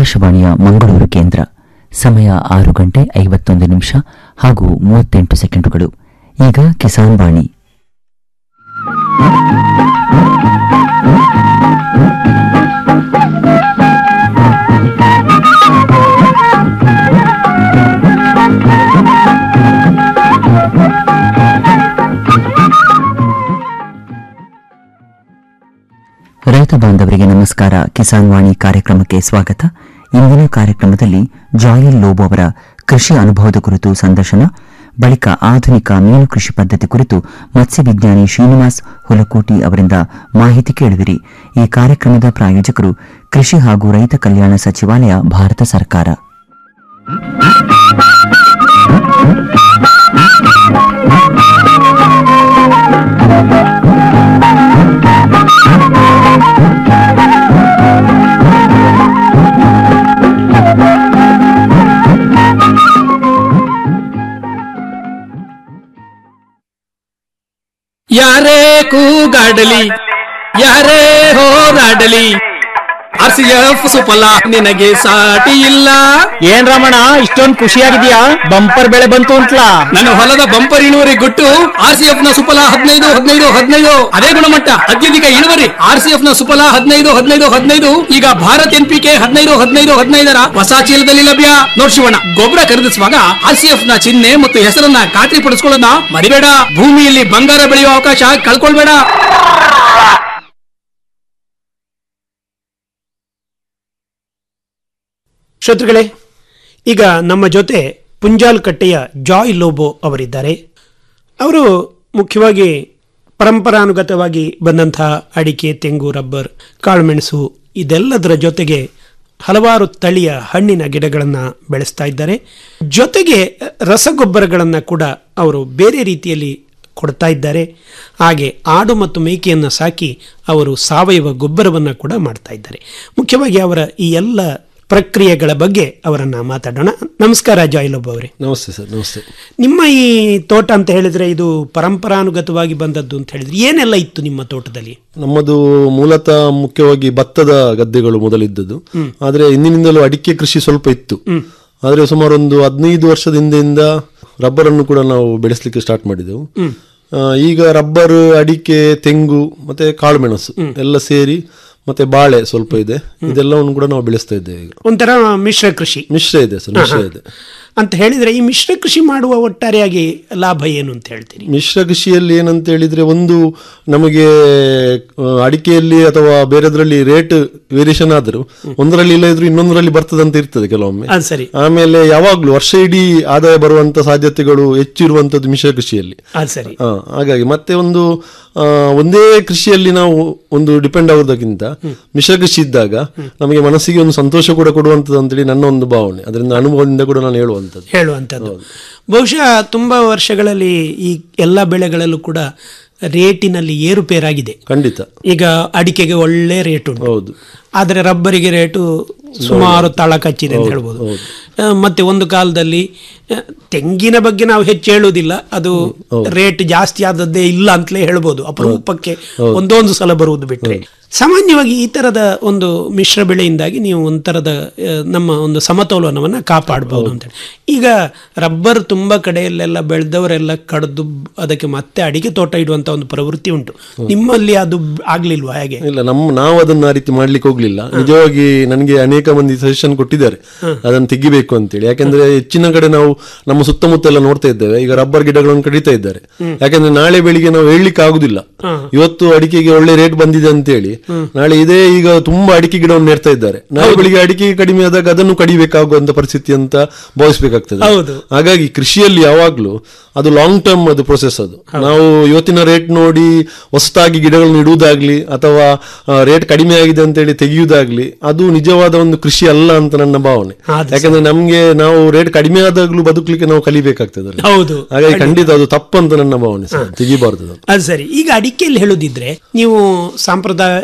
ಆಕಾಶವಾಣಿಯ ಮಂಗಳೂರು ಕೇಂದ್ರ ಸಮಯ ಆರು ಗಂಟೆ ಐವತ್ತೊಂದು ನಿಮಿಷ ಹಾಗೂ ಮೂವತ್ತೆಂಟು ಸೆಕೆಂಡುಗಳು ಈಗ ಕಿಸಾನ್ ವಾಣಿ ರೈತ ಬಾಂಧವರಿಗೆ ನಮಸ್ಕಾರ ಕಿಸಾನ್ ವಾಣಿ ಕಾರ್ಯಕ್ರಮಕ್ಕೆ ಸ್ವಾಗತ ಇಂದಿನ ಕಾರ್ಯಕ್ರಮದಲ್ಲಿ ಜಾಯಲ್ ಲೋಬೋ ಅವರ ಕೃಷಿ ಅನುಭವದ ಕುರಿತು ಸಂದರ್ಶನ ಬಳಿಕ ಆಧುನಿಕ ಮೀನು ಕೃಷಿ ಪದ್ಧತಿ ಕುರಿತು ಮತ್ಸ್ಯ ವಿಜ್ಞಾನಿ ಶ್ರೀನಿವಾಸ್ ಹುಲಕೋಟಿ ಅವರಿಂದ ಮಾಹಿತಿ ಕೇಳುವಿರಿ ಈ ಕಾರ್ಯಕ್ರಮದ ಪ್ರಾಯೋಜಕರು ಕೃಷಿ ಹಾಗೂ ರೈತ ಕಲ್ಯಾಣ ಸಚಿವಾಲಯ ಭಾರತ ಸರ್ಕಾರ ಯಾರೇ ಕೂಗಾಡಲಿ ಯಾರೇ ಹೋರಾಡಲಿ ಆರ್ ಸಿ ಎಫ್ ಸುಫಲ ನಿನಗೆ ಸಾಟಿ ಇಲ್ಲ ಏನ್ ರಮಣ ಇಷ್ಟೊಂದ್ ಖುಷಿಯಾಗಿದ್ಯಾ ಬಂಪರ್ ಬೆಳೆ ಬಂತು ಅಂತ್ಲಾ ನನ್ನ ಹೊಲದ ಬಂಪರ್ ಇಳುವರಿ ಗುಟ್ಟು ಆರ್ ಸಿ ಎಫ್ ನ ಸುಫಲ ಹದಿನೈದು ಹದಿನೈದು ಹದಿನೈದು ಅದೇ ಗುಣಮಟ್ಟ ಅತ್ಯಧಿಕ ಇಳುವರಿ ಆರ್ ಸಿ ಎಫ್ ನ ಸುಫಲ ಹದಿನೈದು ಹದಿನೈದು ಹದಿನೈದು ಈಗ ಭಾರತ್ ಎನ್ ಪಿ ಕೆ ಹದಿನೈದು ಹದಿನೈದು ಹದಿನೈದರ ಹೊಸ ಚೀಲದಲ್ಲಿ ಲಭ್ಯ ನೋಡ್ ಶಿವಣ್ಣ ಗೊಬ್ಬರ ಖರೀದಿಸುವಾಗ ಆರ್ ಸಿ ಎಫ್ ನ ಚಿಹ್ನೆ ಮತ್ತು ಹೆಸರನ್ನ ಖಾತ್ರಿ ಪಡಿಸ್ಕೊಳ್ಳೋದನ್ನ ಮರಿಬೇಡ ಭೂಮಿಯಲ್ಲಿ ಬಂಗಾರ ಬೆಳೆಯುವ ಅವಕಾಶ ಕಳ್ಕೊಳ್ಬೇಡ ಶ್ರೋತೃಗಳೇ ಈಗ ನಮ್ಮ ಜೊತೆ ಪುಂಜಾಲ್ಕಟ್ಟೆಯ ಜಾಯ್ ಲೋಬೋ ಅವರಿದ್ದಾರೆ ಅವರು ಮುಖ್ಯವಾಗಿ ಪರಂಪರಾನುಗತವಾಗಿ ಬಂದಂತಹ ಅಡಿಕೆ ತೆಂಗು ರಬ್ಬರ್ ಕಾಳುಮೆಣಸು ಇದೆಲ್ಲದರ ಜೊತೆಗೆ ಹಲವಾರು ತಳಿಯ ಹಣ್ಣಿನ ಗಿಡಗಳನ್ನು ಬೆಳೆಸ್ತಾ ಇದ್ದಾರೆ ಜೊತೆಗೆ ರಸಗೊಬ್ಬರಗಳನ್ನು ಕೂಡ ಅವರು ಬೇರೆ ರೀತಿಯಲ್ಲಿ ಕೊಡ್ತಾ ಇದ್ದಾರೆ ಹಾಗೆ ಆಡು ಮತ್ತು ಮೇಕೆಯನ್ನು ಸಾಕಿ ಅವರು ಸಾವಯವ ಗೊಬ್ಬರವನ್ನು ಕೂಡ ಮಾಡ್ತಾ ಇದ್ದಾರೆ ಮುಖ್ಯವಾಗಿ ಅವರ ಈ ಎಲ್ಲ ಪ್ರಕ್ರಿಯೆಗಳ ಬಗ್ಗೆ ಅವರನ್ನ ಮಾತಾಡೋಣ ನಮಸ್ಕಾರ ಜಾಯ್ಲೊಬ್ಬ ಅವರೇ ನಮಸ್ತೆ ಸರ್ ನಮಸ್ತೆ ನಿಮ್ಮ ಈ ತೋಟ ಅಂತ ಹೇಳಿದ್ರೆ ಇದು ಪರಂಪರಾನುಗತವಾಗಿ ಬಂದದ್ದು ಅಂತ ಹೇಳಿದ್ರೆ ಏನೆಲ್ಲ ಇತ್ತು ನಿಮ್ಮ ತೋಟದಲ್ಲಿ ನಮ್ಮದು ಮೂಲತಃ ಮುಖ್ಯವಾಗಿ ಭತ್ತದ ಗದ್ದೆಗಳು ಮೊದಲಿದ್ದದ್ದು ಆದ್ರೆ ಇಂದಿನಿಂದಲೂ ಅಡಿಕೆ ಕೃಷಿ ಸ್ವಲ್ಪ ಇತ್ತು ಆದ್ರೆ ಸುಮಾರು ಒಂದು ಹದಿನೈದು ವರ್ಷದ ಹಿಂದೆಯಿಂದ ರಬ್ಬರ್ ಅನ್ನು ಕೂಡ ನಾವು ಬೆಳೆಸಲಿಕ್ಕೆ ಸ್ಟಾರ್ಟ್ ಮಾಡಿದೆವು ಆ, ಈಗ ರಬ್ಬರ್ ಅಡಿಕೆ ತೆಂಗು ಮತ್ತೆ ಕಾಳುಮೆಣಸು ಎಲ್ಲ ಸೇರಿ ಮತ್ತೆ ಬಾಳೆ ಸ್ವಲ್ಪ ಇದೆ ಇದೆಲ್ಲವನ್ನು ಕೂಡ ನಾವು ಬೆಳೆಸ್ತಾ ಇದ್ದೇವೆ ಈಗ ಒಂಥರ ಮಿಶ್ರ ಕೃಷಿ ಮಿಶ್ರ ಇದೆ ಸರ್ ಮಿಶ್ರ ಇದೆ ಅಂತ ಹೇಳಿದ್ರೆ ಈ ಮಿಶ್ರ ಕೃಷಿ ಮಾಡುವ ಒಟ್ಟಾರೆಯಾಗಿ ಲಾಭ ಏನು ಅಂತ ಹೇಳ್ತೀರಿ ಮಿಶ್ರ ಕೃಷಿಯಲ್ಲಿ ಏನಂತ ಹೇಳಿದ್ರೆ ಒಂದು ನಮಗೆ ಆ, ಅಡಿಕೆಯಲ್ಲಿ ಅಥವಾ ಬೇರೆದ್ರಲ್ಲಿ ರೇಟ್ ವೇರಿಯೇಷನ್ ಆದರೂ ಒಂದರಲ್ಲಿ ಇಲ್ಲ ಇದ್ರೂ ಇನ್ನೊಂದರಲ್ಲಿ ಬರ್ತದಂತ ಇರ್ತದೆ ಕೆಲವೊಮ್ಮೆ ಅದು ಸರಿ ಆಮೇಲೆ ಯಾವಾಗ್ಲೂ ವರ್ಷ ಇಡೀ ಆದಾಯ ಬರುವಂತ ಸಾಧ್ಯತೆಗಳು ಹೆಚ್ಚು ಇರುವಂತದ್ದು ಮಿಶ್ರ ಕೃಷಿಯಲ್ಲಿ ಅದು ಸರಿ ಆ, ಹಾಗಾಗಿ ಮತ್ತೆ ಒಂದು ಆ, ಒಂದೇ ಕೃಷಿಯಲ್ಲಿ ನಾವು ಒಂದು ಡಿಪೆಂಡ್ ಆಗೋದಕ್ಕಿಂತ ಮಿಶ್ರ ಕೃಷಿ ಇದ್ದಾಗ ನಮಗೆ ಮನಸ್ಸಿಗೆ ಒಂದು ಸಂತೋಷ ಕೂಡ ಕೊಡುವಂಥದ್ದು ಅಂತೇಳಿ ನನ್ನ ಒಂದು ಭಾವನೆ ಅದರಿಂದ ಅನುಭವದಿಂದ ಕೂಡ ನಾನು ಹೇಳುವಂಥದ್ದು ಹೇಳುವಂಥದ್ದು ಬಹುಶಃ ತುಂಬಾ ವರ್ಷಗಳಲ್ಲಿ ಈ ಎಲ್ಲ ಬೆಳೆಗಳಲ್ಲೂ ಕೂಡ ರೇಟಿನಲ್ಲಿ ಏರುಪೇರಾಗಿದೆ ಖಂಡಿತ ಈಗ ಅಡಿಕೆಗೆ ಒಳ್ಳೆ ರೇಟ್ ಉಂಟು ಹೌದು ಆದರೆ ರಬ್ಬರಿಗೆ ರೇಟು ಸುಮಾರು ತಳ ಕಚ್ಚಿದೆ ಅಂತ ಹೇಳ್ಬೋದು ಆ, ಮತ್ತೆ ಒಂದು ಕಾಲದಲ್ಲಿ ಆ, ತೆಂಗಿನ ಬಗ್ಗೆ ನಾವು ಹೆಚ್ಚು ಹೇಳುವುದಿಲ್ಲ ಅದು ರೇಟ್ ಜಾಸ್ತಿ ಆದದ್ದೇ ಇಲ್ಲ ಅಂತಲೇ ಹೇಳ್ಬೋದು ಅಪರೂಪಕ್ಕೆ ಒಂದೊಂದು ಸಲ ಬರುವುದು ಬಿಟ್ರೆ ಸಾಮಾನ್ಯವಾಗಿ ಈ ತರದ ಒಂದು ಮಿಶ್ರ ಬೆಳೆಯಿಂದಾಗಿ ನೀವು ಒಂಥರದ ಆ, ನಮ್ಮ ಒಂದು ಸಮತೋಲನವನ್ನ ಕಾಪಾಡಬಹುದು ಅಂತ ಹೇಳಿ. ಈಗ ರಬ್ಬರ್ ತುಂಬಾ ಕಡೆಯಲ್ಲೆಲ್ಲ ಬೆಳೆದವರೆಲ್ಲ ಕಡ್ದು ಅದಕ್ಕೆ ಮತ್ತೆ ಅಡಿಕೆ ತೋಟ ಇಡುವಂತ ಒಂದು ಪ್ರವೃತ್ತಿ ಉಂಟು ನಿಮ್ಮಲ್ಲಿ ಅದು ಆಗ್ಲಿಲ್ವಾ ಹೇಗೆ ಇಲ್ಲ ನಮ್ಮ ನಾವು ಅದನ್ನ ಆ ರೀತಿ ಮಾಡ್ಲಿಕ್ಕೆ ಹೋಗ್ಲಿಲ್ಲ ನಿಜವಾಗಿ ನನಗೆ ಅನೇಕ ಮಂದಿ ಸಜೆಷನ್ ಕೊಟ್ಟಿದ್ದಾರೆ ಅದನ್ನು ತೆಗಿಬೇಕು ಅಂತೇಳಿ ಯಾಕಂದ್ರೆ ಹೆಚ್ಚಿನ ಕಡೆ ನಾವು ನಮ್ಮ ಸುತ್ತಮುತ್ತ ಎಲ್ಲ ನೋಡ್ತಾ ಇದ್ದೇವೆ ಈಗ ರಬ್ಬರ್ ಗಿಡಗಳನ್ನು ಕಡಿತಾ ಇದ್ದಾರೆ ಯಾಕಂದ್ರೆ ನಾಳೆ ಬೆಳಿಗ್ಗೆ ನಾವು ಹೇಳಲಿಕ್ಕೆ ಆಗುದಿಲ್ಲ ಇವತ್ತು ಅಡಿಕೆಗೆ ಒಳ್ಳೆ ರೇಟ್ ಬಂದಿದೆ ಅಂತೇಳಿ ನಾಳೆ ಇದೇ ಈಗ ತುಂಬಾ ಅಡಿಕೆ ಗಿಡವನ್ನು ನೆಡ್ತಾ ಇದ್ದಾರೆ ನಾಳೆ ಬೆಳಿಗ್ಗೆ ಅಡಿಕೆ ಕಡಿಮೆ ಆದಾಗ ಅದನ್ನು ಕಡಿಬೇಕಾಗುವಂತ ಪರಿಸ್ಥಿತಿ ಅಂತ ಭಾವಿಸ್ಬೇಕಾಗ್ತದೆ ಹೌದು. ಹಾಗಾಗಿ ಕೃಷಿಯಲ್ಲಿ ಯಾವಾಗ್ಲೂ ಅದು ಲಾಂಗ್ ಟರ್ಮ್ ಅದು ಪ್ರೊಸೆಸ್ ಅದು ನಾವು ಇವತ್ತಿನ ರೇಟ್ ನೋಡಿ ಹೊಸದಾಗಿ ಗಿಡಗಳನ್ನು ಇಡುವುದಾಗ್ಲಿ ಅಥವಾ ರೇಟ್ ಕಡಿಮೆ ಆಗಿದೆ ಅಂತೇಳಿ ತೆಗೆಯುವುದಾಗ್ಲಿ ಅದು ನಿಜವಾದ ಒಂದು ಕೃಷಿ ಅಲ್ಲ ಅಂತ ನನ್ನ ಭಾವನೆ ಅದು ಯಾಕಂದ್ರೆ ನಮ್ಗೆ ನಾವು ರೇಟ್ ಕಡಿಮೆ ಆದಾಗ್ಲೂ ಬದುಕಲಿಕ್ಕೆ ನಾವು ಕಲಿಬೇಕಾಗ್ತದೆ ಅಲ್ಲಿ. ಹೌದು ಹಾಗಾಗಿ ಖಂಡಿತ ಅದು ತಪ್ಪು ಅಂತ ನನ್ನ ಭಾವನೆ ಸರ್ ತೆಗಿಬಾರ್ದು ಅದನ್ನು. ಅದು ಸರಿ ಈಗ ಅಡಿಕೆಯಲ್ಲಿ ಹೇಳುದಿದ್ರೆ ನೀವು ಸಾಂಪ್ರದಾಯ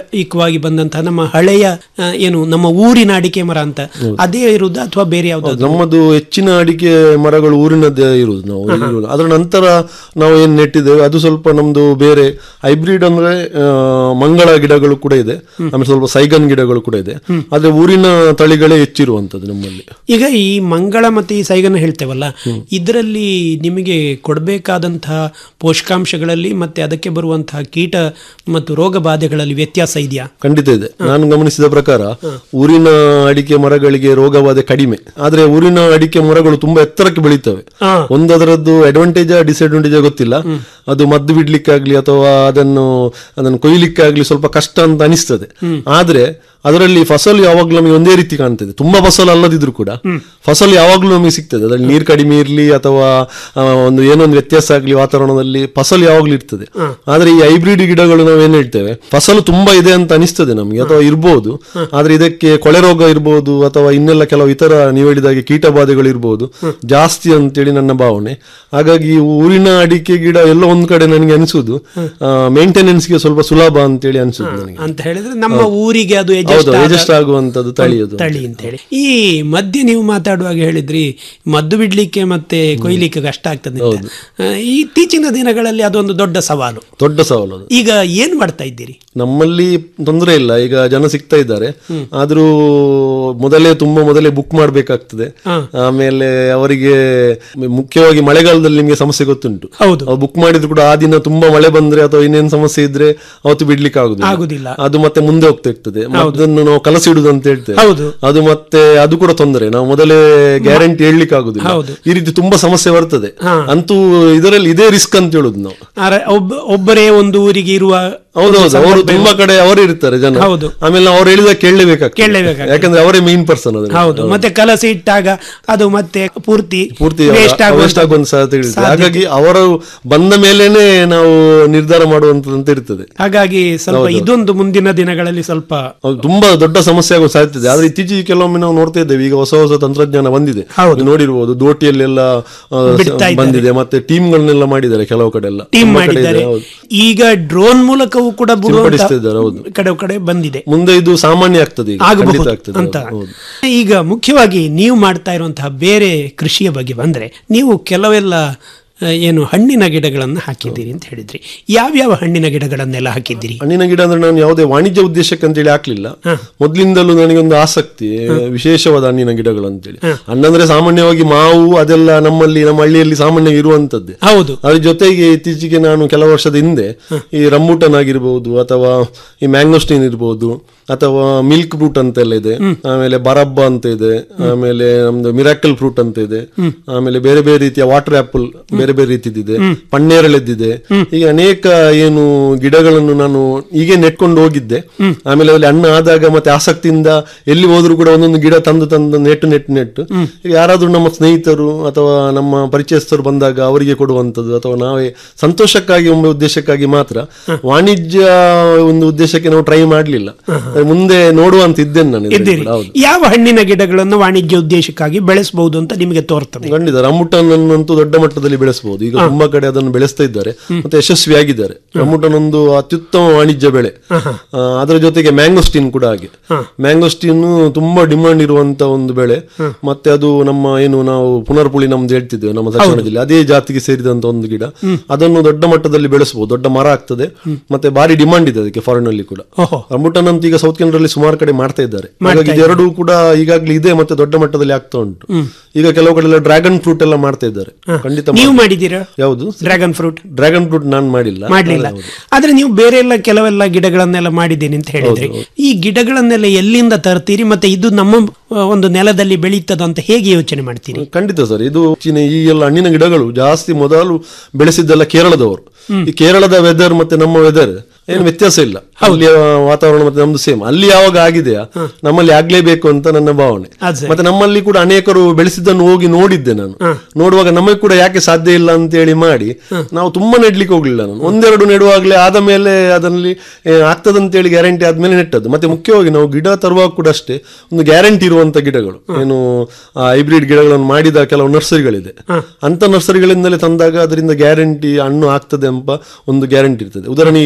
ಸಾಂಪ್ರದಾಯಿಕವಾಗಿ ಬಂದಂತಹ ನಮ್ಮ ಹಳೆಯ ಆ, ಏನು ನಮ್ಮ ಊರಿನ ಅಡಿಕೆ ಮರ ಅಂತ ಅದೇ ಇರುವುದಾ ಅಥವಾ ಬೇರೆ ಯಾವ್ದಾದ್ರು ನಮ್ಮದು ಹೆಚ್ಚಿನ ಅಡಿಕೆ ಮರಗಳು ಊರಿನದ್ದೇ ಇರುವುದು ನಾವು ಇಲ್ಲಿ ಇರುವುದು. ಅದರ ನಂತರ ನಾವು ಏನ್ ನೆಟ್ಟಿದ್ದೇವೆ ಅದು ಸ್ವಲ್ಪ ನಮ್ದು ಬೇರೆ ಹೈಬ್ರಿಡ್ ಅಂದ್ರೆ ಆ, ಮಂಗಳ ಗಿಡಗಳು ಕೂಡ ಇದೆ ಆಮೇಲೆ ಸ್ವಲ್ಪ ಸೈಗನ್ ಗಿಡಗಳು ಕೂಡ ಇದೆ ಆದ್ರೆ ಊರಿನ ತಳಿಗಳೇ ಹೆಚ್ಚಿರುವಂತದ್ದು ನಮ್ಮಲ್ಲಿ ಈಗ ಈ ಮಂಗಳ ಮತ್ತೆ ಈ ಸೈಗನ ಹೇಳ್ತೇವಲ್ಲ ಇದರಲ್ಲಿ ನಿಮಗೆ ಕೊಡಬೇಕಾದಂತಹ ಪೋಷಕಾಂಶಗಳಲ್ಲಿ ಮತ್ತೆ ಅದಕ್ಕೆ ಬರುವಂತಹ ಕೀಟ ಮತ್ತು ರೋಗ ಬಾಧೆಗಳಲ್ಲಿ ವ್ಯತ್ಯಾಸ ಇದೆಯಾ ಖಂಡಿತ ಇದೆ ನಾನು ಗಮನಿಸಿದ ಪ್ರಕಾರ ಊರಿನ ಅಡಿಕೆ ಮರಗಳಿಗೆ ರೋಗಬಾಧೆ ಕಡಿಮೆ ಆದ್ರೆ ಊರಿನ ಅಡಿಕೆ ಮರಗಳು ತುಂಬಾ ಎತ್ತರಕ್ಕೆ ಬೆಳೀತವೆ ಹಾ. ಒಂದು ಅದರದ್ದು ಅಡ್ವಾಂಟೇಜ್ ಡಿಸ್ಅಡ್ವಾಂಟೇಜ್ ಗೊತ್ತಿಲ್ಲ ಅದು ಮದ್ದು ಬಿಡ್ಲಿಕ್ಕಾಗ್ಲಿ ಅಥವಾ ಅದನ್ನು ಅದನ್ನು ಕೊಯ್ಲಿಕ್ಕಾಗ್ಲಿ ಸ್ವಲ್ಪ ಕಷ್ಟ ಅಂತ ಅನಿಸ್ತದೆ ಆದ್ರೆ ಅದರಲ್ಲಿ ಫಸಲು ಯಾವಾಗ್ಲೂ ನಮಗೆ ಒಂದೇ ರೀತಿ ಕಾಣ್ತದೆ ತುಂಬಾ ಫಸಲು ಅಲ್ಲದಿದ್ರು ಕೂಡ ಫಸಲು ಯಾವಾಗ್ಲೂ ನಮಗೆ ಸಿಗ್ತದೆ ಅದರಲ್ಲಿ ನೀರು ಕಡಿಮೆ ಇರ್ಲಿ ಅಥವಾ ಆ, ಒಂದು ಏನೊಂದು ವ್ಯತ್ಯಾಸ ಆಗ್ಲಿ ವಾತಾವರಣದಲ್ಲಿ ಫಸಲು ಯಾವಾಗ್ಲೂ ಇರ್ತದೆ ಆದ್ರೆ ಈ ಹೈಬ್ರಿಡ್ ಗಿಡಗಳು ನಾವು ಏನ್ ಹೇಳ್ತೇವೆ ಫಸಲು ತುಂಬಾ ಇದೆ ಅಂತ ಅನಿಸ್ತದೆ ನಮಗೆ ಅಥವಾ ಇರ್ಬೋದು ಆದ್ರೆ ಇದಕ್ಕೆ ಕೊಳೆ ರೋಗ ಇರ್ಬೋದು ಅಥವಾ ಇನ್ನೆಲ್ಲ ಕೆಲವು ಇತರ ನೀವು ಹೇಳಿದಾಗೆ ಕೀಟ ಬಾಧೆಗಳು ಇರ್ಬೋದು ಜಾಸ್ತಿ ಅಂತೇಳಿ ನನ್ನ ಭಾವನೆ ಹಾಗಾಗಿ ಈ ಊರಿನ ಅಡಿಕೆ ಗಿಡ ಎಲ್ಲೋ ಒಂದ್ ಕಡೆ ನನಗೆ ಅನಿಸುದು ಮೇಂಟೆನೆನ್ಸ್ ಗೆ ಸ್ವಲ್ಪ ಸುಲಭ ಅಂತೇಳಿ ಅನಿಸುದು ನನಗೆ ಅಂತ ಹೇಳಿದ್ರೆ ನಮ್ಮ ಊರಿಗೆ ಅದು adjust ಹೌದು ಆದ- ಅಡ್ಜಸ್ಟ್ ಆಗುವಂತದ್ದು ತಳಿ ಅದು ತಳಿ ಅಂತ ಹೇಳಿ ಈ ಮಧ್ಯೆ ನೀವು ಮಾತಾಡುವಾಗ ಹೇಳಿದ್ರಿ ಮದ್ದು ಬಿಡ್ಲಿಕ್ಕೆ ಮತ್ತೆ ಕೊಯ್ಲಿಕ್ಕೆ ಕಷ್ಟ ಆಗ್ತದೆ ಅಂತ. ಆ, ಈ ಇತ್ತೀಚಿನ ದಿನಗಳಲ್ಲಿ ಅದೊಂದು ದೊಡ್ಡ ಸವಾಲು ದೊಡ್ಡ ಸವಾಲು ಅದು ಈಗ ಏನ್ ಮಾಡ್ತಾ ಇದ್ದೀರಿ ನಮ್ಮಲ್ಲಿ ತೊಂದರೆ ಇಲ್ಲ ಈಗ ಜನ ಸಿಗ್ತಾ ಇದ್ದಾರೆ ಆದ್ರೂ ಮೊದಲೇ ತುಂಬಾ ಮೊದಲೇ ಬುಕ್ ಮಾಡ್ಬೇಕಾಗ್ತದೆ ಆಮೇಲೆ ಅವರಿಗೆ ಮುಖ್ಯವಾಗಿ ಮಳೆಗಾಲದಲ್ಲಿ ನಿಮ್ಗೆ ಸಮಸ್ಯೆ ಗೊತ್ತುಂಟು ಹೌದು ಬುಕ್ ಮಾಡಿದ್ರು ಕೂಡ ಆ ದಿನ ತುಂಬಾ ಮಳೆ ಬಂದ್ರೆ ಅಥವಾ ಇನ್ನೇನು ಸಮಸ್ಯೆ ಇದ್ರೆ ಅವತ್ತು ಬಿಡ್ಲಿಕ್ಕೆ ಆಗುದಿಲ್ಲ ಆಗುದಿಲ್ಲ ಅದು ಮತ್ತೆ ಮುಂದೆ ಹೋಗ್ತಾ ಇರ್ತದೆ ಅದನ್ನು ನಾವು ಕಲಸಿಡುದು ಅಂತ ಹೇಳ್ತೇವೆ ಹೌದು. ಅದು ಮತ್ತೆ ಅದು ಕೂಡ ತೊಂದರೆ ನಾವು ಮೊದಲೇ ಗ್ಯಾರಂಟಿ ಹೇಳಲಿಕ್ಕೆ ಆಗುದಿಲ್ಲ ಹೌದು. ಈ ರೀತಿ ತುಂಬಾ ಸಮಸ್ಯೆ ಬರ್ತದೆ ಅಂತೂ ಇದರಲ್ಲಿ ಇದೇ ರಿಸ್ಕ್ ಅಂತ ಹೇಳುದು ನಾವು ಆರೆ ಒಬ್ಬ ಒಬ್ಬರೇ ಒಂದು ಊರಿಗೆ ಇರುವ ಹೌದೌದು ಅವರು ತುಂಬಾ ಕಡೆ ಅವರೇ ಇರ್ತಾರೆ ಜನ ಹೌದು. ಆಮೇಲೆ ಅವ್ರು ಹೇಳಿದ ಕೇಳಲೇಬೇಕಾಗ್ತದೆ ಕೇಳಲೇಬೇಕಾಗ್ತದೆ. ಯಾಕಂದ್ರೆ ಅವರೇ ಮೇನ್ ಪರ್ಸನ್ ಅದನ್ನ ಹೌದು ಮತ್ತೆ ಕಲಸಿ ಇಟ್ಟಾಗ ಅದು ಮತ್ತೆ ಪೂರ್ತಿ ಪೂರ್ತಿ ವೇಸ್ಟ್ ವೇಸ್ಟ್ ಆಗುವಂತ ಸಾಧ್ಯತೆ ಇರ್ತದೆ ಹಾಗಾಗಿ ಅವರು ಬಂದ ಮೇಲೇನೆ ನಾವು ನಿರ್ಧಾರ ಮಾಡುವಂತದಂತ ಇರ್ತದೆ ಹಾಗಾಗಿ ಸ್ವಲ್ಪ ಇದೊಂದು ಮುಂದಿನ ದಿನಗಳಲ್ಲಿ ಸ್ವಲ್ಪ ಹೌದು, ತುಂಬಾ ದೊಡ್ಡ ಸಮಸ್ಯೆ ಆಗೋ ಸಾಧ್ಯತೆ ಇದೆ ಆದ್ರೆ ಇತ್ತೀಚೆಗೆ ಕೆಲವೊಮ್ಮೆ ನಾವು ನೋಡ್ತಾ ಇದ್ದೇವೆ ಈಗ ಹೊಸ ಹೊಸ ತಂತ್ರಜ್ಞಾನ ಬಂದಿದೆ ಹೌದು. ನೀವು ನೋಡಿರ್ಬೋದು ದೋಟಿಯಲ್ಲೆಲ್ಲ ಆ, ಬಿಡ್ತಾ ಇದ್ದಾರೆ. ಬಂದಿದೆ ಮತ್ತೆ ಟೀಮ್ಗಳನ್ನೆಲ್ಲ ಮಾಡಿದ್ದಾರೆ ಕೆಲವು ಕಡೆ ಎಲ್ಲ ಟೀಮ್ ನಮ್ಮ ಕಡೆ ಇದೆ, ಮಾಡಿದ್ದಾರೆ ಹೌದು. ಈಗ ಡ್ರೋನ್ ಮೂಲಕವೂ ಕೂಡ ಸಿಂಪಡಿಸ್ತಾ ಇದ್ದಾರೆ, ಹೌದು. ಬಿಡುವಂತ ಕಡೆ ಕಡೆ ಬಂದಿದೆ ಮುಂದೆ ಇದು ಸಾಮಾನ್ಯ ಆಗ್ತದೆ ಈಗ ಖಂಡಿತ ಆಗಬಹುದು ಆಗ್ತದೆ ಅಂತ ಹೌದು, ಹೌದು. ಈಗ ಮುಖ್ಯವಾಗಿ ನೀವು ಮಾಡ್ತಾ ಇರುವಂತಹ ಬೇರೆ ಕೃಷಿಯ ಬಗ್ಗೆ ಬಂದ್ರೆ ನೀವು ಕೆಲವೆಲ್ಲ ಆ, ಏನು ಹಣ್ಣಿನ ಗಿಡಗಳನ್ನು ಹಾಕಿದ್ದೀರಿ ಅಂತ ಹೇಳಿದ್ರಿ ಯಾವ್ಯಾವ ಹಣ್ಣಿನ ಗಿಡಗಳನ್ನೆಲ್ಲ ಹಾಕಿದ್ದೀರಿ ಹಣ್ಣಿನ ಗಿಡ ಅಂದ್ರೆ ನಾನು ಯಾವುದೇ ವಾಣಿಜ್ಯ ಉದ್ದೇಶಕ್ಕೆ ಅಂತೇಳಿ ಹಾಕ್ಲಿಲ್ಲ ಮೊದ್ಲಿಂದಲೂ ನನಗೊಂದು ಆಸಕ್ತಿ ವಿಶೇಷವಾದ ಹಣ್ಣಿನ ಗಿಡಗಳು ಅಂತೇಳಿ ಹಣ್ಣಂದ್ರೆ ಸಾಮಾನ್ಯವಾಗಿ ಮಾವು ಅದೆಲ್ಲ ನಮ್ಮಲ್ಲಿ ನಮ್ಮ ಹಳ್ಳಿಯಲ್ಲಿ ಸಾಮಾನ್ಯ ಇರುವಂತದ್ದೇ ಹೌದು ಅದ್ರ ಜೊತೆಗೆ ಇತ್ತೀಚೆಗೆ ನಾನು ಕೆಲವು ವರ್ಷದ ಹಿಂದೆ ಈ ರಂಬೂಟನ್ ಆಗಿರ್ಬೋದು ಅಥವಾ ಈ ಮ್ಯಾಂಗೋಸ್ಟೀನ್ ಇರ್ಬೋದು ಅಥವಾ ಮಿಲ್ಕ್ ಫ್ರೂಟ್ ಅಂತೆಲ್ಲ ಇದೆ ಆಮೇಲೆ ಬರಬ್ಬ ಅಂತ ಇದೆ ಆಮೇಲೆ ನಮ್ದು ಮಿರಾಕಲ್ ಫ್ರೂಟ್ ಅಂತ ಇದೆ ಆಮೇಲೆ ಬೇರೆ ಬೇರೆ ರೀತಿಯ ವಾಟರ್ ಆಪಲ್ ಬೇರೆ ಬೇರೆ ರೀತಿದಿದೆ ಪನ್ನೇರಳೆದ್ದಿದೆ ಹೀಗೆ ಅನೇಕ ಏನು ಗಿಡಗಳನ್ನು ನಾನು ಹೀಗೆ ನೆಟ್ಕೊಂಡು ಹೋಗಿದ್ದೆ ಆಮೇಲೆ ಅಲ್ಲಿ ಹಣ್ಣು ಆದಾಗ ಮತ್ತೆ ಆಸಕ್ತಿಯಿಂದ ಎಲ್ಲಿ ಹೋದ್ರು ಕೂಡ ಒಂದೊಂದು ಗಿಡ ತಂದು ತಂದು ನೆಟ್ಟು ನೆಟ್ಟು ನೆಟ್ಟು ಈಗ ಯಾರಾದ್ರೂ ನಮ್ಮ ಸ್ನೇಹಿತರು ಅಥವಾ ನಮ್ಮ ಪರಿಚಯಸ್ಥರು ಬಂದಾಗ ಅವರಿಗೆ ಕೊಡುವಂಥದ್ದು ಅಥವಾ ನಾವೇ ಸಂತೋಷಕ್ಕಾಗಿ ಒಮ್ಮೆ ಉದ್ದೇಶಕ್ಕಾಗಿ ಮಾತ್ರ ವಾಣಿಜ್ಯ ಒಂದು ಉದ್ದೇಶಕ್ಕೆ ನಾವು ಟ್ರೈ ಮಾಡ್ಲಿಲ್ಲ ಮುಂದೆ ನೋಡುವಂತ ಇದ್ದೇನೆ ನಾನು ಇದ್ರಲ್ಲಿ ಇದ್ದೀರಿ ಕೂಡ, ಹೌದು ಯಾವ ಹಣ್ಣಿನ ಗಿಡಗಳನ್ನು ವಾಣಿಜ್ಯ ಉದ್ದೇಶಕ್ಕಾಗಿ ಬೆಳೆಸಬಹುದು ಅಂತ ನಿಮಗೆ ತೋರ್ತದೆ ಖಂಡಿತ ರಮುಟನ್ ಅನ್ನಂತೂ ದೊಡ್ಡ ಮಟ್ಟದಲ್ಲಿ ಬೆಳೆಸಬಹುದು ಈಗ ತುಂಬಾ ಕಡೆ ಅದನ್ನು ಬೆಳೆಸ್ತಾ ಇದ್ದಾರೆ ಮತ್ತೆ ಯಶಸ್ವಿಯಾಗಿದ್ದಾರೆ ರಮುಟನ್ ಒಂದು ಅತ್ಯುತ್ತಮ ವಾಣಿಜ್ಯ ಬೆಳೆ ಆ, ಅದರ ಜೊತೆಗೆ ಮ್ಯಾಂಗೋಸ್ಟೀನ್ ಕೂಡ ಹಾಗೆ ಮ್ಯಾಂಗೋಸ್ಟೀನ್ ತುಂಬಾ ಡಿಮಾಂಡ್ ಇರುವಂತ ಒಂದು ಬೆಳೆ ಮತ್ತೆ ಅದು ನಮ್ಮ ಏನು ನಾವು ಪುನರ್ಪುಳಿ ನಮ್ದು ಹೇಳ್ತಿದ್ದೇವೆ ನಮ್ಮ ದಕ್ಷಿಣ ಜಿಲ್ಲೆ ಅದೇ ಜಾತಿಗೆ ಸೇರಿದಂತ ಒಂದು ಗಿಡ ಅದನ್ನು ದೊಡ್ಡ ಮಟ್ಟದಲ್ಲಿ ಬೆಳೆಸಬಹುದು ದೊಡ್ಡ ಮರ ಆಗ್ತದೆ ಮತ್ತೆ ಭಾರಿ ಡಿಮಾಂಡ್ ಇದೆ ಅದಕ್ಕೆ ಫಾರಿನ್ ಅಲ್ಲಿ ಕೂಡ ಓಹೋ ರಮುಟನ್ ಅಂತ ಈಗ ಸೌತ್ ಕೆನಡಲ್ಲಿ ಸುಮಾರು ಕಡೆ ಮಾಡ್ತಾ ಇದ್ದಾರೆ ಹಾಗಾಗಿ ಇದೆರಡೂ ಕೂಡ ಈಗಾಗಲೇ ಇದೆ ಮತ್ತೆ ದೊಡ್ಡ ಮಟ್ಟದಲ್ಲಿ ಆಗ್ತಾ ಉಂಟು ಈಗ ಕೆಲವು ಕಡೆ ಎಲ್ಲ ಡ್ರ್ಯಾಗನ್ ಫ್ರೂಟ್ ಎಲ್ಲ ಮಾಡ್ತಾ ಇದ್ದಾರೆ ಖಂಡಿತ ನೀವು ಮಾಡ್ತಾರೆ. ಮಾಡಿದ್ದೀರಾ ಯಾವುದು ಡ್ರ್ಯಾಗನ್ ಫ್ರೂಟ್ ಡ್ರ್ಯಾಗನ್ ಫ್ರೂಟ್ ನಾನು ಮಾಡಿಲ್ಲ ಮಾಡ್ಲಿಲ್ಲ ಆದ್ರೆ ನೀವು ಬೇರೆ ಎಲ್ಲ ಕೆಲವೆಲ್ಲ ಗಿಡಗಳನ್ನೆಲ್ಲ ಮಾಡಿದ್ದೇನೆ ಅಂತ ಹೇಳಿದ್ರಿ ಈ ಗಿಡಗಳನ್ನೆಲ್ಲ ಎಲ್ಲಿಂದ ತರ್ತೀರಿ ಮತ್ತೆ ಇದು ನಮ್ಮ ಆ, ಒಂದು ನೆಲದಲ್ಲಿ ಬೆಳೀತದ ಅಂತ ಹೇಗೆ ಯೋಚನೆ ಮಾಡ್ತೀರಿ ಖಂಡಿತ ಸರ್ ಇದು ಹೆಚ್ಚಿನ ಈ ಎಲ್ಲ ಹಣ್ಣಿನ ಗಿಡಗಳು ಜಾಸ್ತಿ ಮೊದಲು ಬೆಳೆಸಿದ್ದೆಲ್ಲ ಕೇರಳದವರು ಈ ಕೇರಳದ ವೆದರ್ ಮತ್ತೆ ನಮ್ಮ ವೆದರ್ ಏನು ವ್ಯತ್ಯಾಸ ಇಲ್ಲ ಅಲ್ಲಿಯ ವಾತಾವರಣ ಮತ್ತೆ ನಮ್ದು ಸೇಮ್ ಅಲ್ಲಿ ಯಾವಾಗ ಆಗಿದೆಯಾ ನಮ್ಮಲ್ಲಿ ಆಗ್ಲೇಬೇಕು ಅಂತ ನನ್ನ ಭಾವನೆ ಅದ್ ಸರಿ. ಮತ್ತೆ ನಮ್ಮಲ್ಲಿ ಕೂಡ ಅನೇಕರು ಬೆಳೆಸಿದ್ದನ್ನು ಹೋಗಿ ನೋಡಿದ್ದೆ ನಾನು ನೋಡುವಾಗ ನಮಗೆ ಕೂಡ ಯಾಕೆ ಸಾಧ್ಯ ಇಲ್ಲ ಅಂತ ಹೇಳಿ ಮಾಡಿ ನಾವು ತುಂಬಾ ನೆಡ್ಲಿಕ್ಕೆ ಹೋಗ್ಲಿಲ್ಲ ನಾನು ಒಂದೆರಡು ನೆಡುವಾಗ್ಲೇ ಆದ ಮೇಲೆ ಅದರಲ್ಲಿ ಏ, ಆಗ್ತದಂತೇಳಿ ಗ್ಯಾರಂಟಿ ಆದ್ಮೇಲೆ ನೆಟ್ಟದ್ದು ಮತ್ತೆ ಮುಖ್ಯವಾಗಿ ನಾವು ಗಿಡ ತರುವಾಗ ಕೂಡ ಅಷ್ಟೇ ಒಂದು ಗ್ಯಾರಂಟಿ ಇರುವಂತ ಗಿಡಗಳು ಏನು ಹೈಬ್ರಿಡ್ ಗಿಡಗಳನ್ನು ಮಾಡಿದ ಕೆಲವು ನರ್ಸರಿಗಳಿದೆ ಅಂತ ನರ್ಸರಿಗಳಿಂದಲೇ ತಂದಾಗ ಅದರಿಂದ ಗ್ಯಾರಂಟಿ ಹಣ್ಣು ಆಗ್ತದೆ ಎಂಬ ಒಂದು ಗ್ಯಾರಂಟಿ ಇರ್ತದೆ ಉದಾಹರಣೆ ಈಗ ಹಲಸಿನ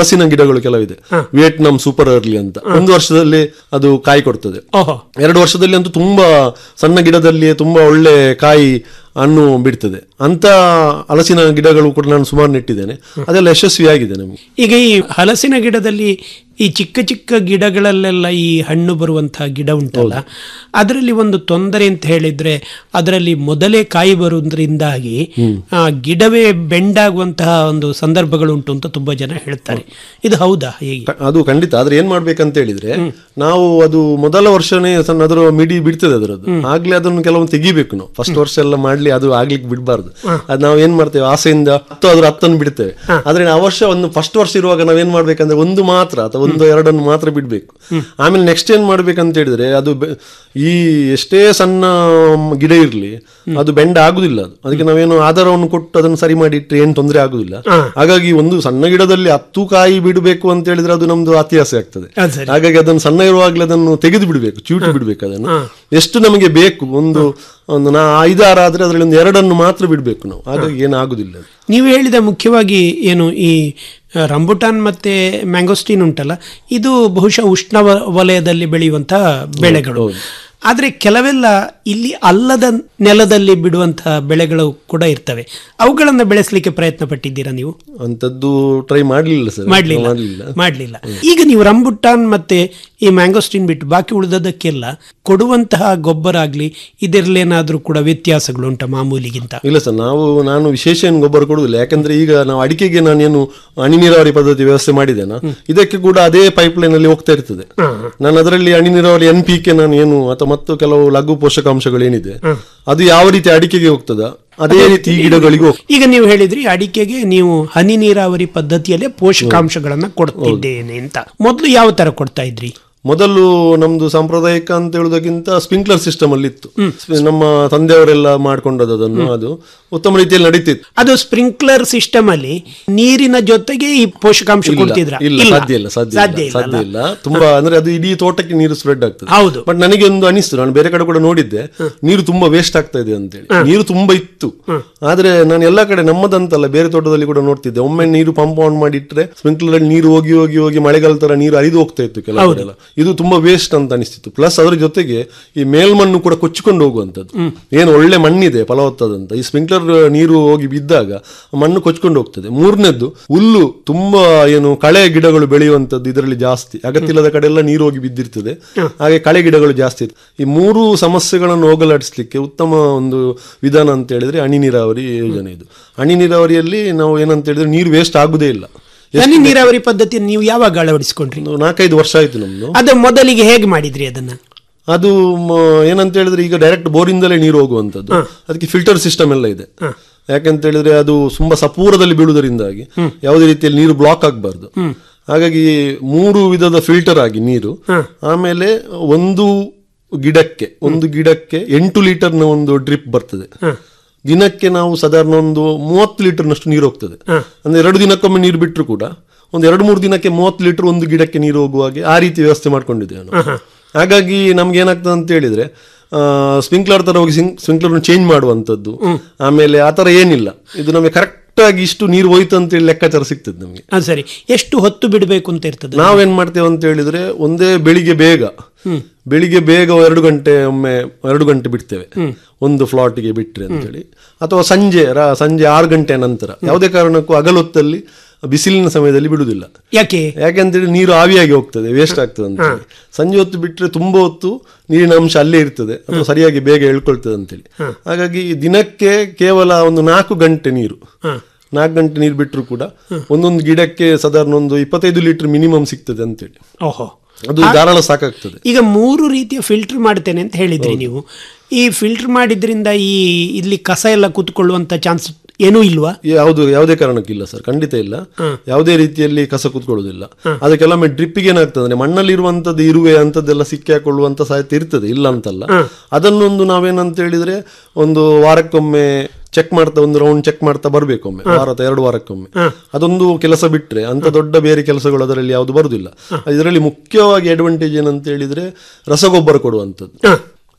ಹಲಸಿನ ಗಿಡಗಳು ಕೆಲವಿದೆ ವಿಯೆಟ್ನಾಂ ಸೂಪರ್ ಅರ್ಲಿ ಅಂತ ಒಂದು ವರ್ಷದಲ್ಲಿ ಅದು ಕಾಯಿ ಕೊಡ್ತದೆ ಓಹೋ ಎರಡು ವರ್ಷದಲ್ಲಿ ಅಂತೂ ತುಂಬಾ ಸಣ್ಣ ಗಿಡದಲ್ಲಿಯೇ ತುಂಬಾ ಒಳ್ಳೆ ಕಾಯಿ ಹಣ್ಣು ಬಿಡ್ತದೆ ಅಂತ ಹಲಸಿನ ಗಿಡಗಳು ಕೂಡ ನಾನು ಸುಮಾರು ನೆಟ್ಟಿದ್ದೇನೆ ಅದೆಲ್ಲ ಯಶಸ್ವಿಯಾಗಿದೆ ನಮಗೆ ಈಗ ಈ ಹಲಸಿನ ಗಿಡದಲ್ಲಿ ಈ ಚಿಕ್ಕ ಚಿಕ್ಕ ಗಿಡಗಳಲ್ಲೆಲ್ಲ ಈ ಹಣ್ಣು ಬರುವಂತಹ ಗಿಡ ಉಂಟಲ್ಲ ಅದರಲ್ಲಿ ಒಂದು ತೊಂದರೆ ಅಂತ ಹೇಳಿದ್ರೆ ಅದರಲ್ಲಿ ಮೊದಲೇ ಕಾಯಿ ಬರುವುದರಿಂದಾಗಿ ಆ ಗಿಡವೇ ಬೆಂಡಾಗುವಂತಹ ಒಂದು ಸಂದರ್ಭಗಳು ಉಂಟು ಅಂತ ತುಂಬಾ ಜನ ಹೇಳ್ತಾರೆ ಇದು ಹೌದಾ ಹೇಗೆ ಕ- ಅದು ಖಂಡಿತ ಆದ್ರೆ ಏನ್ ಮಾಡ್ಬೇಕಂತ ಹೇಳಿದ್ರೆ ನಾವು ಅದು ಮೊದಲ ವರ್ಷನೇ ಸಣ್ಣ ಅದರ ಮಿಡಿ ಬಿಡ್ತದೆ ಅದರದ್ದು ಆಗ್ಲೇ ಅದನ್ನು ಕೆಲವೊಂದು ತೆಗಿಬೇಕು ನಾವು ಫಸ್ಟ್ ವರ್ಷ ಎಲ್ಲ ಮಾಡ್ಲಿ ಅದು ಆಗ್ಲಿಕ್ಕೆ ಬಿಡಬಾರ್ದು ಅದು ನಾವು ಏನ್ ಮಾಡ್ತೇವೆ ಆಸೆಯಿಂದ ಹತ್ತು ಅದ್ರ ಹತ್ತನ್ನು ಬಿಡ್ತೇವೆ ಆದ್ರೆ ಆ ವರ್ಷ ಒಂದು ಫಸ್ಟ್ ವರ್ಷ ಇರುವಾಗ ನಾವ್ ಏನ್ ಮಾಡ್ಬೇಕಂದ್ರೆ ಒಂದು ಮಾತ್ರ ಅಥವಾ ಒಂದು ಎರಡನ್ನು ಮಾತ್ರ ಬಿಡ್ಬೇಕು ಆಮೇಲೆ ನೆಕ್ಸ್ಟ್ ಏನ್ ಮಾಡ್ಬೇಕಂತ ಹೇಳಿದ್ರೆ ಅದು ಬೆ- ಈ ಎಷ್ಟೇ ಸಣ್ಣ ಗಿಡ ಇರ್ಲಿ ಅದು ಬೆಂಡ ಆಗುದಿಲ್ಲ ಅದು ಅದಕ್ಕೆ ನಾವೇನು ಆಧಾರವನ್ನು ಕೊಟ್ಟು ಅದನ್ನು ಸರಿ ಮಾಡಿ ಇಟ್ಟರೆ ಏನು ತೊಂದರೆ ಆಗುದಿಲ್ಲ ಹಾಗಾಗಿ ಒಂದು ಸಣ್ಣ ಗಿಡದಲ್ಲಿ ಹತ್ತು ಕಾಯಿ ಬಿಡಬೇಕು ಅಂತ ಹೇಳಿದ್ರೆ ಅದು ನಮ್ದು ಅತ್ಯಾಸೆ ಆಗ್ತದೆ ಅದು ಸರಿ. ಹಾಗಾಗಿ ಅದನ್ನು ಸಣ್ಣ ಇರುವಾಗಲೇ ಅದನ್ನು ತೆಗೆದು ಬಿಡಬೇಕು ಚೂಟಿ ಬಿಡಬೇಕು ಅದನ್ನು ಎಷ್ಟು ನಮಗೆ ಬೇಕು ಒಂದು ಒಂದು ನಾ ಐದಾರು ಆದ್ರೆ ಅದರಲ್ಲಿ ಒಂದು ಎರಡನ್ನು ಮಾತ್ರ ಬಿಡಬೇಕು ನಾವು ಹಾಗಾಗಿ ಏನಾಗುದಿಲ್ಲ ಅದು. ನೀವು ಹೇಳಿದ ಮುಖ್ಯವಾಗಿ ಏನು ಈ ಆ, ರಂಬುಟಾನ್ ಮತ್ತೆ ಮ್ಯಾಂಗೋಸ್ಟೀನ್ ಉಂಟಲ್ಲ ಇದು ಬಹುಶಃ ಉಷ್ಣ ವ- ವಲಯದಲ್ಲಿ ಬೆಳೆಯುವಂತಹ ಬೆಳೆಗಳು ಆದರೆ ಕೆಲವೆಲ್ಲ ಇಲ್ಲಿ ಅಲ್ಲದ ನೆಲದಲ್ಲಿ ಬಿಡುವಂತಹ ಬೆಳೆಗಳು ಕೂಡ ಇರ್ತವೆ ಅವುಗಳನ್ನ ಬೆಳೆಸಲಿಕ್ಕೆ ಪ್ರಯತ್ನ ಪಟ್ಟಿದ್ದೀರಾ ನೀವು ಅಂಥದ್ದು ಟ್ರೈ ಮಾಡ್ಲಿಲ್ಲ ಸರ್ ಮಾಡ್ಲಿಲ್ಲ ಮಾಡ್ಲಿಲ್ಲ ಮಾಡ್ಲಿಲ್ಲ ಈಗ ನೀವು ರಂಬುಟಾನ್ ಮತ್ತೆ ಈ ಮ್ಯಾಂಗೋಸ್ಟಿನ್ ಬಿಟ್ಟು ಬಾಕಿ ಉಳಿದದಕ್ಕೆಲ್ಲ ಕೊಡುವಂತಹ ಗೊಬ್ಬರ ಆಗ್ಲಿ ಇದರಲ್ಲೇನಾದ್ರೂ ಕೂಡ ವ್ಯತ್ಯಾಸಗಳು ಉಂಟ ಮಾಮೂಲಿಗಿಂತ ಇಲ್ಲ ಸರ್ ನಾವು ನಾನು ವಿಶೇಷ ಏನು ಗೊಬ್ಬರ ಕೊಡುವುದಿಲ್ಲ ಯಾಕಂದ್ರೆ ಈಗ ನಾವು ಅಡಿಕೆಗೆ ನಾನೇನು ಹನಿ ನೀರಾವರಿ ಪದ್ಧತಿ ವ್ಯವಸ್ಥೆ ಮಾಡಿದ್ದೇನೆ ಇದಕ್ಕೆ ಕೂಡ ಅದೇ ಪೈಪ್ ಲೈನ್ ಅಲ್ಲಿ ಹೋಗ್ತಾ ಇರ್ತದೆ ನಾನು ಅದರಲ್ಲಿ ಹನಿ ನೀರಾವರಿ ಎನ್ ಪಿ ಕೆ ನಾನು ಏನು ಅಥವಾ ಮತ್ತು ಕೆಲವು ಲಘು ಪೋಷಕಾಂಶಗಳು ಏನಿದೆ ಅದು ಯಾವ ರೀತಿ ಅಡಿಕೆಗೆ ಹೋಗ್ತದ ಅದೇ ರೀತಿ ಈ ಗಿಡಗಳಿಗೂ ಹೋಗ್ತದೆ. ಈಗ ನೀವು ಹೇಳಿದ್ರಿ ಅಡಿಕೆಗೆ ನೀವು ಹನಿ ನೀರಾವರಿ ಪದ್ಧತಿಯಲ್ಲೇ ಪೋಷಕಾಂಶಗಳನ್ನ ಕೊಡ್ತಿದ್ದೇನೆ ಅಂತ ಮೊದಲು ಯಾವ ತರ ಕೊಡ್ತಾ ಇದ್ರಿ ಮೊದಲು ನಮ್ದು ಸಾಂಪ್ರದಾಯಿಕ ಅಂತ ಹೇಳುವುದಕ್ಕಿಂತ ಸ್ಪ್ರಿಂಕ್ಲರ್ ಸಿಸ್ಟಮ್ ಅಲ್ಲಿ ಇತ್ತು ನಮ್ಮ ತಂದೆಯವರೆಲ್ಲ ಮಾಡ್ಕೊಂಡದ್ದು ಅದನ್ನು ಅದು ಉತ್ತಮ ರೀತಿಯಲ್ಲಿ ನಡೀತಿತ್ತು ಅದು ಸ್ಪ್ರಿಂಕ್ಲರ್ ಸಿಸ್ಟಮ್ ಅಲ್ಲಿ ನೀರಿನ ಜೊತೆಗೆ ಈ ಪೋಷಕಾಂಶ ಇಲ್ಲ, ಕೊಡ್ತಿದ್ರ ಇಲ್ಲ ಸಾಧ್ಯ ಇಲ್ಲ ಸಾಧ್ಯ ಇಲ್ಲ ಸಾಧ್ಯ ಇಲ್ಲ ತುಂಬಾ ಅಂದ್ರೆ ಅದು ಇಡೀ ತೋಟಕ್ಕೆ ನೀರು ಸ್ಪ್ರೆಡ್ ಆಗ್ತದೆ ಹೌದು. ಬಟ್ ನನಗೆ ಒಂದು ಅನಿಸ್ತು ನಾನು ಬೇರೆ ಕಡೆ ಕೂಡ ನೋಡಿದ್ದೆ ನೀರು ತುಂಬಾ ವೇಸ್ಟ್ ಆಗ್ತಾ ಇದೆ ಅಂತೇಳಿ ನೀರು ತುಂಬಾ ಇತ್ತು ಆದ್ರೆ ನಾನು ಎಲ್ಲಾ ಕಡೆ ನಮ್ಮದಂತಲ್ಲ ಬೇರೆ ತೋಟದಲ್ಲಿ ಕೂಡ ನೋಡ್ತಿದ್ದೆ ಒಮ್ಮೆ ನೀರು ಪಂಪ್ ಆನ್ ಮಾಡಿಟ್ರೆ ಸ್ಪ್ರಿಂಕ್ಲರ್ ಅಲ್ಲಿ ನೀರು ಹೋಗಿ ಹೋಗಿ ಹೋಗಿ ಮಳೆಗಾಲ ತರ ನೀರು ಹರಿದು ಹೋಗ್ತಾ ಇತ್ತು ಕೆಲವು ಕಡೆ ಎಲ್ಲ. ಇದು ತುಂಬಾ ವೇಸ್ಟ್ ಅಂತ ಅನಿಸ್ತಿತ್ತು ಪ್ಲಸ್ ಅದರ ಜೊತೆಗೆ ಈ ಮೇಲ್ಮಣ್ಣು ಕೂಡ ಕೊಚ್ಚಿಕೊಂಡು ಹೋಗುವಂತದ್ದು ಏನು ಒಳ್ಳೆ ಮಣ್ಣಿದೆ ಫಲವತ್ತಾದಂತ ಈ ಸ್ಪ್ರಿಂಕ್ಲರ್ ನೀರು ಹೋಗಿ ಬಿದ್ದಾಗ ಆ ಮಣ್ಣು ಕೊಚ್ಕೊಂಡು ಹೋಗ್ತದೆ ಮೂರನೇದ್ದು ಹುಲ್ಲು ತುಂಬಾ ಏನು ಕಳೆ ಗಿಡಗಳು ಬೆಳೆಯುವಂತದ್ದು ಇದರಲ್ಲಿ ಜಾಸ್ತಿ ಅಗತ್ಯವಿಲ್ಲದ ಕಡೆ ಎಲ್ಲ ನೀರು ಹೋಗಿ ಬಿದ್ದಿರ್ತದೆ ಹಾಗೆ ಕಳೆ ಗಿಡಗಳು ಜಾಸ್ತಿ ಇರ್ತದೆ ಈ ಮೂರು ಸಮಸ್ಯೆಗಳನ್ನು ಹೋಗಲಾಡಿಸ್ಲಿಕ್ಕೆ ಉತ್ತಮ ಒಂದು ವಿಧಾನ ಅಂತ ಹೇಳಿದ್ರೆ ಹನಿ ನೀರಾವರಿ ಯೋಜನೆ ಇದು ಹನಿ ನೀರಾವರಿಯಲ್ಲಿ ನಾವು ಏನಂತ ಹೇಳಿದ್ರೆ ನೀರು ವೇಸ್ಟ್ ಆಗುದೇ ಇಲ್ಲ ಹನಿ ನೀರಾವರಿ ಪದ್ಧತಿ ನೀವು ಯಾವಾಗ ಅಳವಡಿಸಿಕೊಂಡ್ರಿ ಒಂದು ನಾಲ್ಕೈದು ವರ್ಷ ಆಯ್ತು ನಮ್ದು ಅದು ಮೊದಲಿಗೆ ಹೇಗೆ ಮಾಡಿದ್ರಿ ಅದನ್ನ ಅದು ಮ- ಏನಂತ ಹೇಳಿದ್ರೆ ಈಗ ಡೈರೆಕ್ಟ್ ಬೋರಿಂದಲೇ ನೀರು ಹೋಗುವಂತದ್ದು ಅದಕ್ಕೆ ಫಿಲ್ಟರ್ ಸಿಸ್ಟಮ್ ಎಲ್ಲ ಇದೆ ಯಾಕಂತ ಹೇಳಿದ್ರೆ ಅದು ತುಂಬಾ ಸಪೂರದಲ್ಲಿ ಬೀಳುವುದರಿಂದಾಗಿ ಯಾವುದೇ ರೀತಿಯಲ್ಲಿ ನೀರು ಬ್ಲಾಕ್ ಆಗಬಾರ್ದು ಹಾಗಾಗಿ ಮೂರು ವಿಧದ ಫಿಲ್ಟರ್ ಆಗಿ ನೀರು ಆಮೇಲೆ ಒಂದು ಗಿಡಕ್ಕೆ ಒಂದು ಗಿಡಕ್ಕೆ ಎಂಟು ಲೀಟರ್ನ ಒಂದು ಡ್ರಿಪ್ ಬರ್ತದೆ ದಿನಕ್ಕೆ ನಾವು ಸಾಧಾರಣ ಒಂದು ಮೂವತ್ತು ಲೀಟರ್ನಷ್ಟು ನೀರು ಹೋಗ್ತದೆ ಅಂದ್ರೆ ಎರಡು ದಿನಕ್ಕೊಮ್ಮೆ ನೀರು ಬಿಟ್ಟರು ಕೂಡ ಒಂದು ಎರಡು ಮೂರು ದಿನಕ್ಕೆ ಮೂವತ್ತು ಲೀಟರ್ ಒಂದು ಗಿಡಕ್ಕೆ ನೀರು ಹೋಗುವ ಹಾಗೆ ಆ ರೀತಿ ವ್ಯವಸ್ಥೆ ಮಾಡ್ಕೊಂಡಿದ್ದೇವೆ ನಾವು ಹಾಗಾಗಿ ನಮ್ಗೆ ಏನಾಗ್ತದೆ ಅಂತ ಹೇಳಿದ್ರೆ ಸ್ಪ್ರಿಂಕ್ಲರ್ ತರ ಹೋಗಿ ಸ್ಪ್ರಿಂಕ್ಲರ್ ಚೇಂಜ್ ಮಾಡುವಂತದ್ದು ಆಮೇಲೆ ಆ ತರ ಏನಿಲ್ಲ ಇದು ನಮಗೆ ಕರೆಕ್ಟ್ ಆಗಿ ಇಷ್ಟು ನೀರು ಹೋಯ್ತು ಅಂತ ಹೇಳಿ ಲೆಕ್ಕಾಚಾರ ಸಿಗ್ತದೆ ನಮಗೆ ಅದು ಸರಿ ಎಷ್ಟು ಹೊತ್ತು ಬಿಡಬೇಕು ಅಂತ ಇರ್ತದೆ ನಾವೇನ್ ಮಾಡ್ತೇವೆ ಅಂತ ಹೇಳಿದ್ರೆ ಒಂದೇ ಬೆಳಿಗ್ಗೆ ಬೇಗ ಬೆಳಿಗ್ಗೆ ಬೇಗ ಎರಡು ಗಂಟೆ ಒಮ್ಮೆ ಎರಡು ಗಂಟೆ ಬಿಡ್ತೇವೆ ಒಂದು ಫ್ಲಾಟ್ಗೆ ಬಿಟ್ರೆ ಅಂತ ಹೇಳಿ ಅಥವಾ ಸಂಜೆ ರಾ- ಸಂಜೆ ಆರು ಗಂಟೆ ನಂತರ ಯಾವುದೇ ಕಾರಣಕ್ಕೂ ಹಗಲೊತ್ತಲ್ಲಿ ಬಿಸಿಲಿನ ಸಮಯದಲ್ಲಿ ಬಿಡುವುದಿಲ್ಲ ಯಾಕೆ ಯಾಕೆಂತೇಳಿ ನೀರು ಆವಿಯಾಗಿ ಹೋಗ್ತದೆ ವೇಸ್ಟ್ ಆಗ್ತದೆ ಅಂತ ಹೇಳಿ. ಸಂಜೆ ಹೊತ್ತು ಬಿಟ್ರೆ ತುಂಬಾ ಹೊತ್ತು ನೀರಿನ ಅಂಶ ಅಲ್ಲೇ ಇರ್ತದೆ ಅಥವಾ ಸರಿಯಾಗಿ ಬೇಗ ಎಳ್ಕೊಳ್ತದೆ ಅಂತೇಳಿ ಹಾಗಾಗಿ ದಿನಕ್ಕೆ ಕೇವಲ ಒಂದು ನಾಲ್ಕು ಗಂಟೆ ನೀರು ನಾಲ್ಕು ಗಂಟೆ ನೀರು ಬಿಟ್ಟರು ಕೂಡ ಒಂದೊಂದು ಗಿಡಕ್ಕೆ ಸಾಧಾರಣ ಒಂದು ಇಪ್ಪತ್ತೈದು ಲೀಟರ್ ಮಿನಿಮಮ್ ಸಿಗ್ತದೆ ಅಂತೇಳಿ ಓಹೋ ಅದು ಧಾರಾಳ ಸಾಕಾಗ್ತದೆ ಈಗ ಮೂರು ರೀತಿಯ ಫಿಲ್ಟರ್ ಮಾಡ್ತೇನೆ ಅಂತ ಹೇಳಿದ್ರಿ ನೀವು ಈ ಫಿಲ್ಟರ್ ಮಾಡಿದ್ರಿಂದ ಈ ಇಲ್ಲಿ ಕಸ ಎಲ್ಲ ಕೂತ್ಕೊಳ್ಳುವಂತ ಚಾನ್ಸ್ ಏನೂ ಇಲ್ವಾ ಯಾವುದು ಯಾವುದೇ ಕಾರಣಕ್ಕಿಲ್ಲ ಸರ್ ಖಂಡಿತ ಇಲ್ಲ ಯಾವುದೇ ರೀತಿಯಲ್ಲಿ ಕಸ ಕೂತ್ಕೊಳ್ಳೋದಿಲ್ಲ ಅದು ಕೆಲವೊಮ್ಮೆ ಡ್ರಿಪ್ಪಿಗೆ ಏನಾಗ್ತದೆ ಅಂದ್ರೆ ಮಣ್ಣಲ್ಲಿರುವಂತದ್ದು ಇರುವೆ ಅಂತದ್ದೆಲ್ಲ ಸಿಕ್ಕಿ ಹಾಕೊಳ್ಳುವಂತ ಸಾಧ್ಯತೆ ಇರ್ತದೆ ಇಲ್ಲ ಅಂತಲ್ಲ ಅದನ್ನೊಂದು ನಾವೇನಂತ ಹೇಳಿದ್ರೆ ಒಂದು ವಾರಕ್ಕೊಮ್ಮೆ ಚೆಕ್ ಮಾಡ್ತಾ ಒಂದು ರೌಂಡ್ ಚೆಕ್ ಮಾಡ್ತಾ ಬರ್ಬೇಕೊಮ್ಮೆ ವಾರ ಅಥವಾ ಎರಡು ವಾರಕ್ಕೊಮ್ಮೆ ಅದೊಂದು ಕೆಲಸ ಬಿಟ್ರೆ ಅಂತ ದೊಡ್ಡ ಬೇರೆ ಕೆಲಸಗಳು ಅದರಲ್ಲಿ ಯಾವುದು ಬರುದಿಲ್ಲ ಇದರಲ್ಲಿ ಮುಖ್ಯವಾಗಿ ಅಡ್ವಾಂಟೇಜ್ ಏನಂತ ಹೇಳಿದ್ರೆ ರಸಗೊಬ್ಬರ ಕೊಡುವಂಥದ್ದು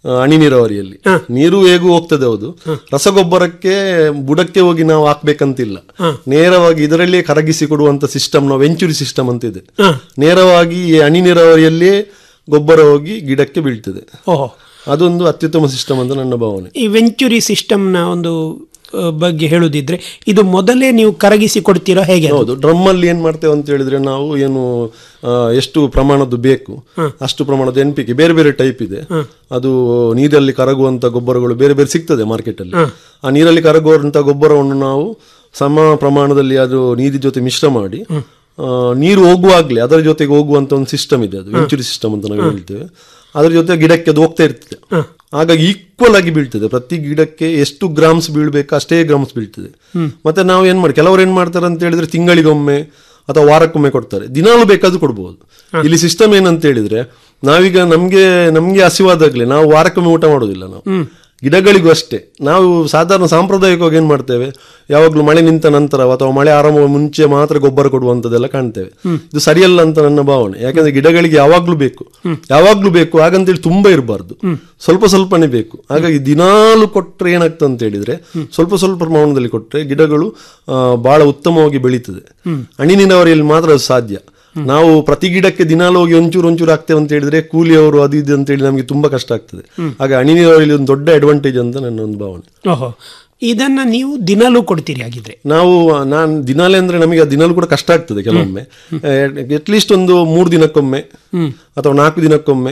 ಆ, ಹನಿ ನೀರಾವರಿಯಲ್ಲಿ ನೀರು ಹೇಗೂ ಹೋಗ್ತದೆ ಹೌದು ರಸಗೊಬ್ಬರಕ್ಕೆ ಬುಡಕ್ಕೆ ಹೋಗಿ ನಾವು ಹಾಕ್ಬೇಕಂತಿಲ್ಲ ನೇರವಾಗಿ ಇದರಲ್ಲಿಯೇ ಕರಗಿಸಿ ಕೊಡುವಂತ ಸಿಸ್ಟಮ್ ನಾವು ವೆಂಚುರಿ ಸಿಸ್ಟಮ್ ಅಂತ ಇದೆ ನೇರವಾಗಿ ಈ ಹನಿ ನೀರಾವರಿಯಲ್ಲಿಯೇ ಗೊಬ್ಬರ ಹೋಗಿ ಗಿಡಕ್ಕೆ ಬೀಳ್ತದೆ ಓಹೋ ಅದೊಂದು ಅತ್ಯುತ್ತಮ ಸಿಸ್ಟಮ್ ಅಂತ ನನ್ನ ಭಾವನೆ ಈ ವೆಂಚುರಿ ಸಿಸ್ಟಮ್ನ ಒಂದು ಆ, ಬಗ್ಗೆ ಹೇಳುದಿದ್ರೆ ಇದು ಮೊದಲೇ ನೀವು ಕರಗಿಸಿ ಕೊಡ್ತೀರೋ ಹೇಗೆ ಅದು? ಹೌದು ಡ್ರಮ್ ಅಲ್ಲಿ ಏನ್ ಮಾಡ್ತೇವೆ ಅಂತ ಹೇಳಿದ್ರೆ ನಾವು ಏನು ಆ, ಎಷ್ಟು ಪ್ರಮಾಣದ್ದು ಬೇಕು ಅಷ್ಟು ಪ್ರಮಾಣದ ಎನ್ ಪಿ ಕೆ ಬೇರೆ ಬೇರೆ ಟೈಪ್ ಇದೆ ಅದು ನೀರಲ್ಲಿ ಕರಗುವಂತ ಗೊಬ್ಬರಗಳು ಬೇರೆ ಬೇರೆ ಸಿಗ್ತದೆ ಮಾರ್ಕೆಟ್ ಅಲ್ಲಿ ಆ ನೀರಲ್ಲಿ ಕರಗುವಂತ ಗೊಬ್ಬರವನ್ನು ನಾವು ಸಮ ಪ್ರಮಾಣದಲ್ಲಿ ಅದು ನೀರಿನ ಜೊತೆ ಮಿಶ್ರ ಮಾಡಿ ಆ, ನೀರು ಹೋಗುವಾಗ್ಲೇ ಅದರ ಜೊತೆಗೆ ಹೋಗುವಂತ ಒಂದು ಸಿಸ್ಟಮ್ ಇದೆ ಅದು ವೆಂಚುರಿ ಸಿಸ್ಟಮ್ ಅಂತ ನಾವು ಹೇಳ್ತೇವೆ ಅದ್ರ ಜೊತೆ ಗಿಡಕ್ಕೆ ಅದು ಹೋಗ್ತಾ ಇರ್ತದೆ ಹಾಗಾಗಿ ಈಕ್ವಲ್ ಆಗಿ ಬೀಳ್ತದೆ ಪ್ರತಿ ಗಿಡಕ್ಕೆ ಎಷ್ಟು ಗ್ರಾಮ್ಸ್ ಬೀಳ್ಬೇಕು ಅಷ್ಟೇ ಗ್ರಾಮ್ಸ್ ಬೀಳ್ತದೆ ಮತ್ತೆ ನಾವು ಏನ್ ಮಾಡಿ ಕೆಲವರು ಏನ್ ಮಾಡ್ತಾರೆ ಅಂತ ಹೇಳಿದ್ರೆ ತಿಂಗಳಿಗೊಮ್ಮೆ ಅಥವಾ ವಾರಕ್ಕೊಮ್ಮೆ ಕೊಡ್ತಾರೆ ದಿನಾಲು ಬೇಕಾದ್ರೂ ಕೊಡ್ಬೋದು ಇಲ್ಲಿ ಸಿಸ್ಟಮ್ ಏನಂತ ಹೇಳಿದ್ರೆ ನಾವೀಗ ನಮ್ಗೆ ನಮ್ಗೆ ಹಸಿವಾದಾಗ್ಲೇ ನಾವು ವಾರಕ್ಕೊಮ್ಮೆ ಊಟ ಮಾಡೋದಿಲ್ಲ ನಾವು ಗಿಡಗಳಿಗೂ ಅಷ್ಟೇ ನಾವು ಸಾಧಾರಣ ಸಾಂಪ್ರದಾಯಿಕವಾಗಿ ಏನ್ ಮಾಡ್ತೇವೆ ಯಾವಾಗ್ಲೂ ಮಳೆ ನಿಂತ ನಂತರ ಅಥವಾ ಮಳೆ ಆರಂಭ ಮುಂಚೆ ಮಾತ್ರ ಗೊಬ್ಬರ ಕೊಡುವಂತದೆಲ್ಲ ಕಾಣ್ತೇವೆ ಇದು ಸರಿಯಲ್ಲ ಅಂತ ನನ್ನ ಭಾವನೆ ಯಾಕಂದ್ರೆ ಗಿಡಗಳಿಗೆ ಯಾವಾಗ್ಲೂ ಬೇಕು ಯಾವಾಗ್ಲೂ ಬೇಕು ಹಾಗಂತೇಳಿ ತುಂಬಾ ಇರಬಾರ್ದು ಸ್ವಲ್ಪ ಸ್ವಲ್ಪನೇ ಬೇಕು ಹಾಗಾಗಿ ದಿನಾಲು ಕೊಟ್ರೆ ಏನಾಗ್ತದೆ ಅಂತ ಹೇಳಿದ್ರೆ ಸ್ವಲ್ಪ ಸ್ವಲ್ಪ ಪ್ರಮಾಣದಲ್ಲಿ ಕೊಟ್ರೆ ಗಿಡಗಳು ಆ, ಬಹಳ ಉತ್ತಮವಾಗಿ ಬೆಳೀತದೆ ಹನಿ ನೀರಾವರಿಯಲ್ಲಿ ಮಾತ್ರ ಅದು ಸಾಧ್ಯ ನಾವು ಪ್ರತಿ ಗಿಡಕ್ಕೆ ದಿನಾಲು ಹೋಗಿ ಒಂಚೂರು ಒಂಚೂರು ಹಾಕ್ತೇವೆ ಅಂತ ಹೇಳಿದ್ರೆ ಕೂಲಿಯವರು ಅದು ಇದು ಅಂತ ಹೇಳಿ ನಮಗೆ ತುಂಬಾ ಕಷ್ಟ ಆಗ್ತದೆ ಹಾಗೆ ಹನಿ ನೀರಾವರಿಯಲ್ಲಿ ಒಂದು ದೊಡ್ಡ ಅಡ್ವಾಂಟೇಜ್ ಅಂತ ನನ್ನ ಒಂದು ಭಾವನೆ ಓಹೋ ಇದನ್ನ ನೀವು ದಿನಲೂ ಕೊಡ್ತೀರಿ ಹಾಗಿದ್ರೆ ನಾವು ನಾನು ದಿನಾಲೇ ಅಂದ್ರೆ ನಮಗೆ ಆ ದಿನಾಲು ಕೂಡ ಕಷ್ಟ ಆಗ್ತದೆ ಕೆಲವೊಮ್ಮೆ ಅಟ್ಲೀಸ್ಟ್ ಒಂದು ಮೂರು ದಿನಕ್ಕೊಮ್ಮೆ ಅಥವಾ ನಾಲ್ಕು ದಿನಕ್ಕೊಮ್ಮೆ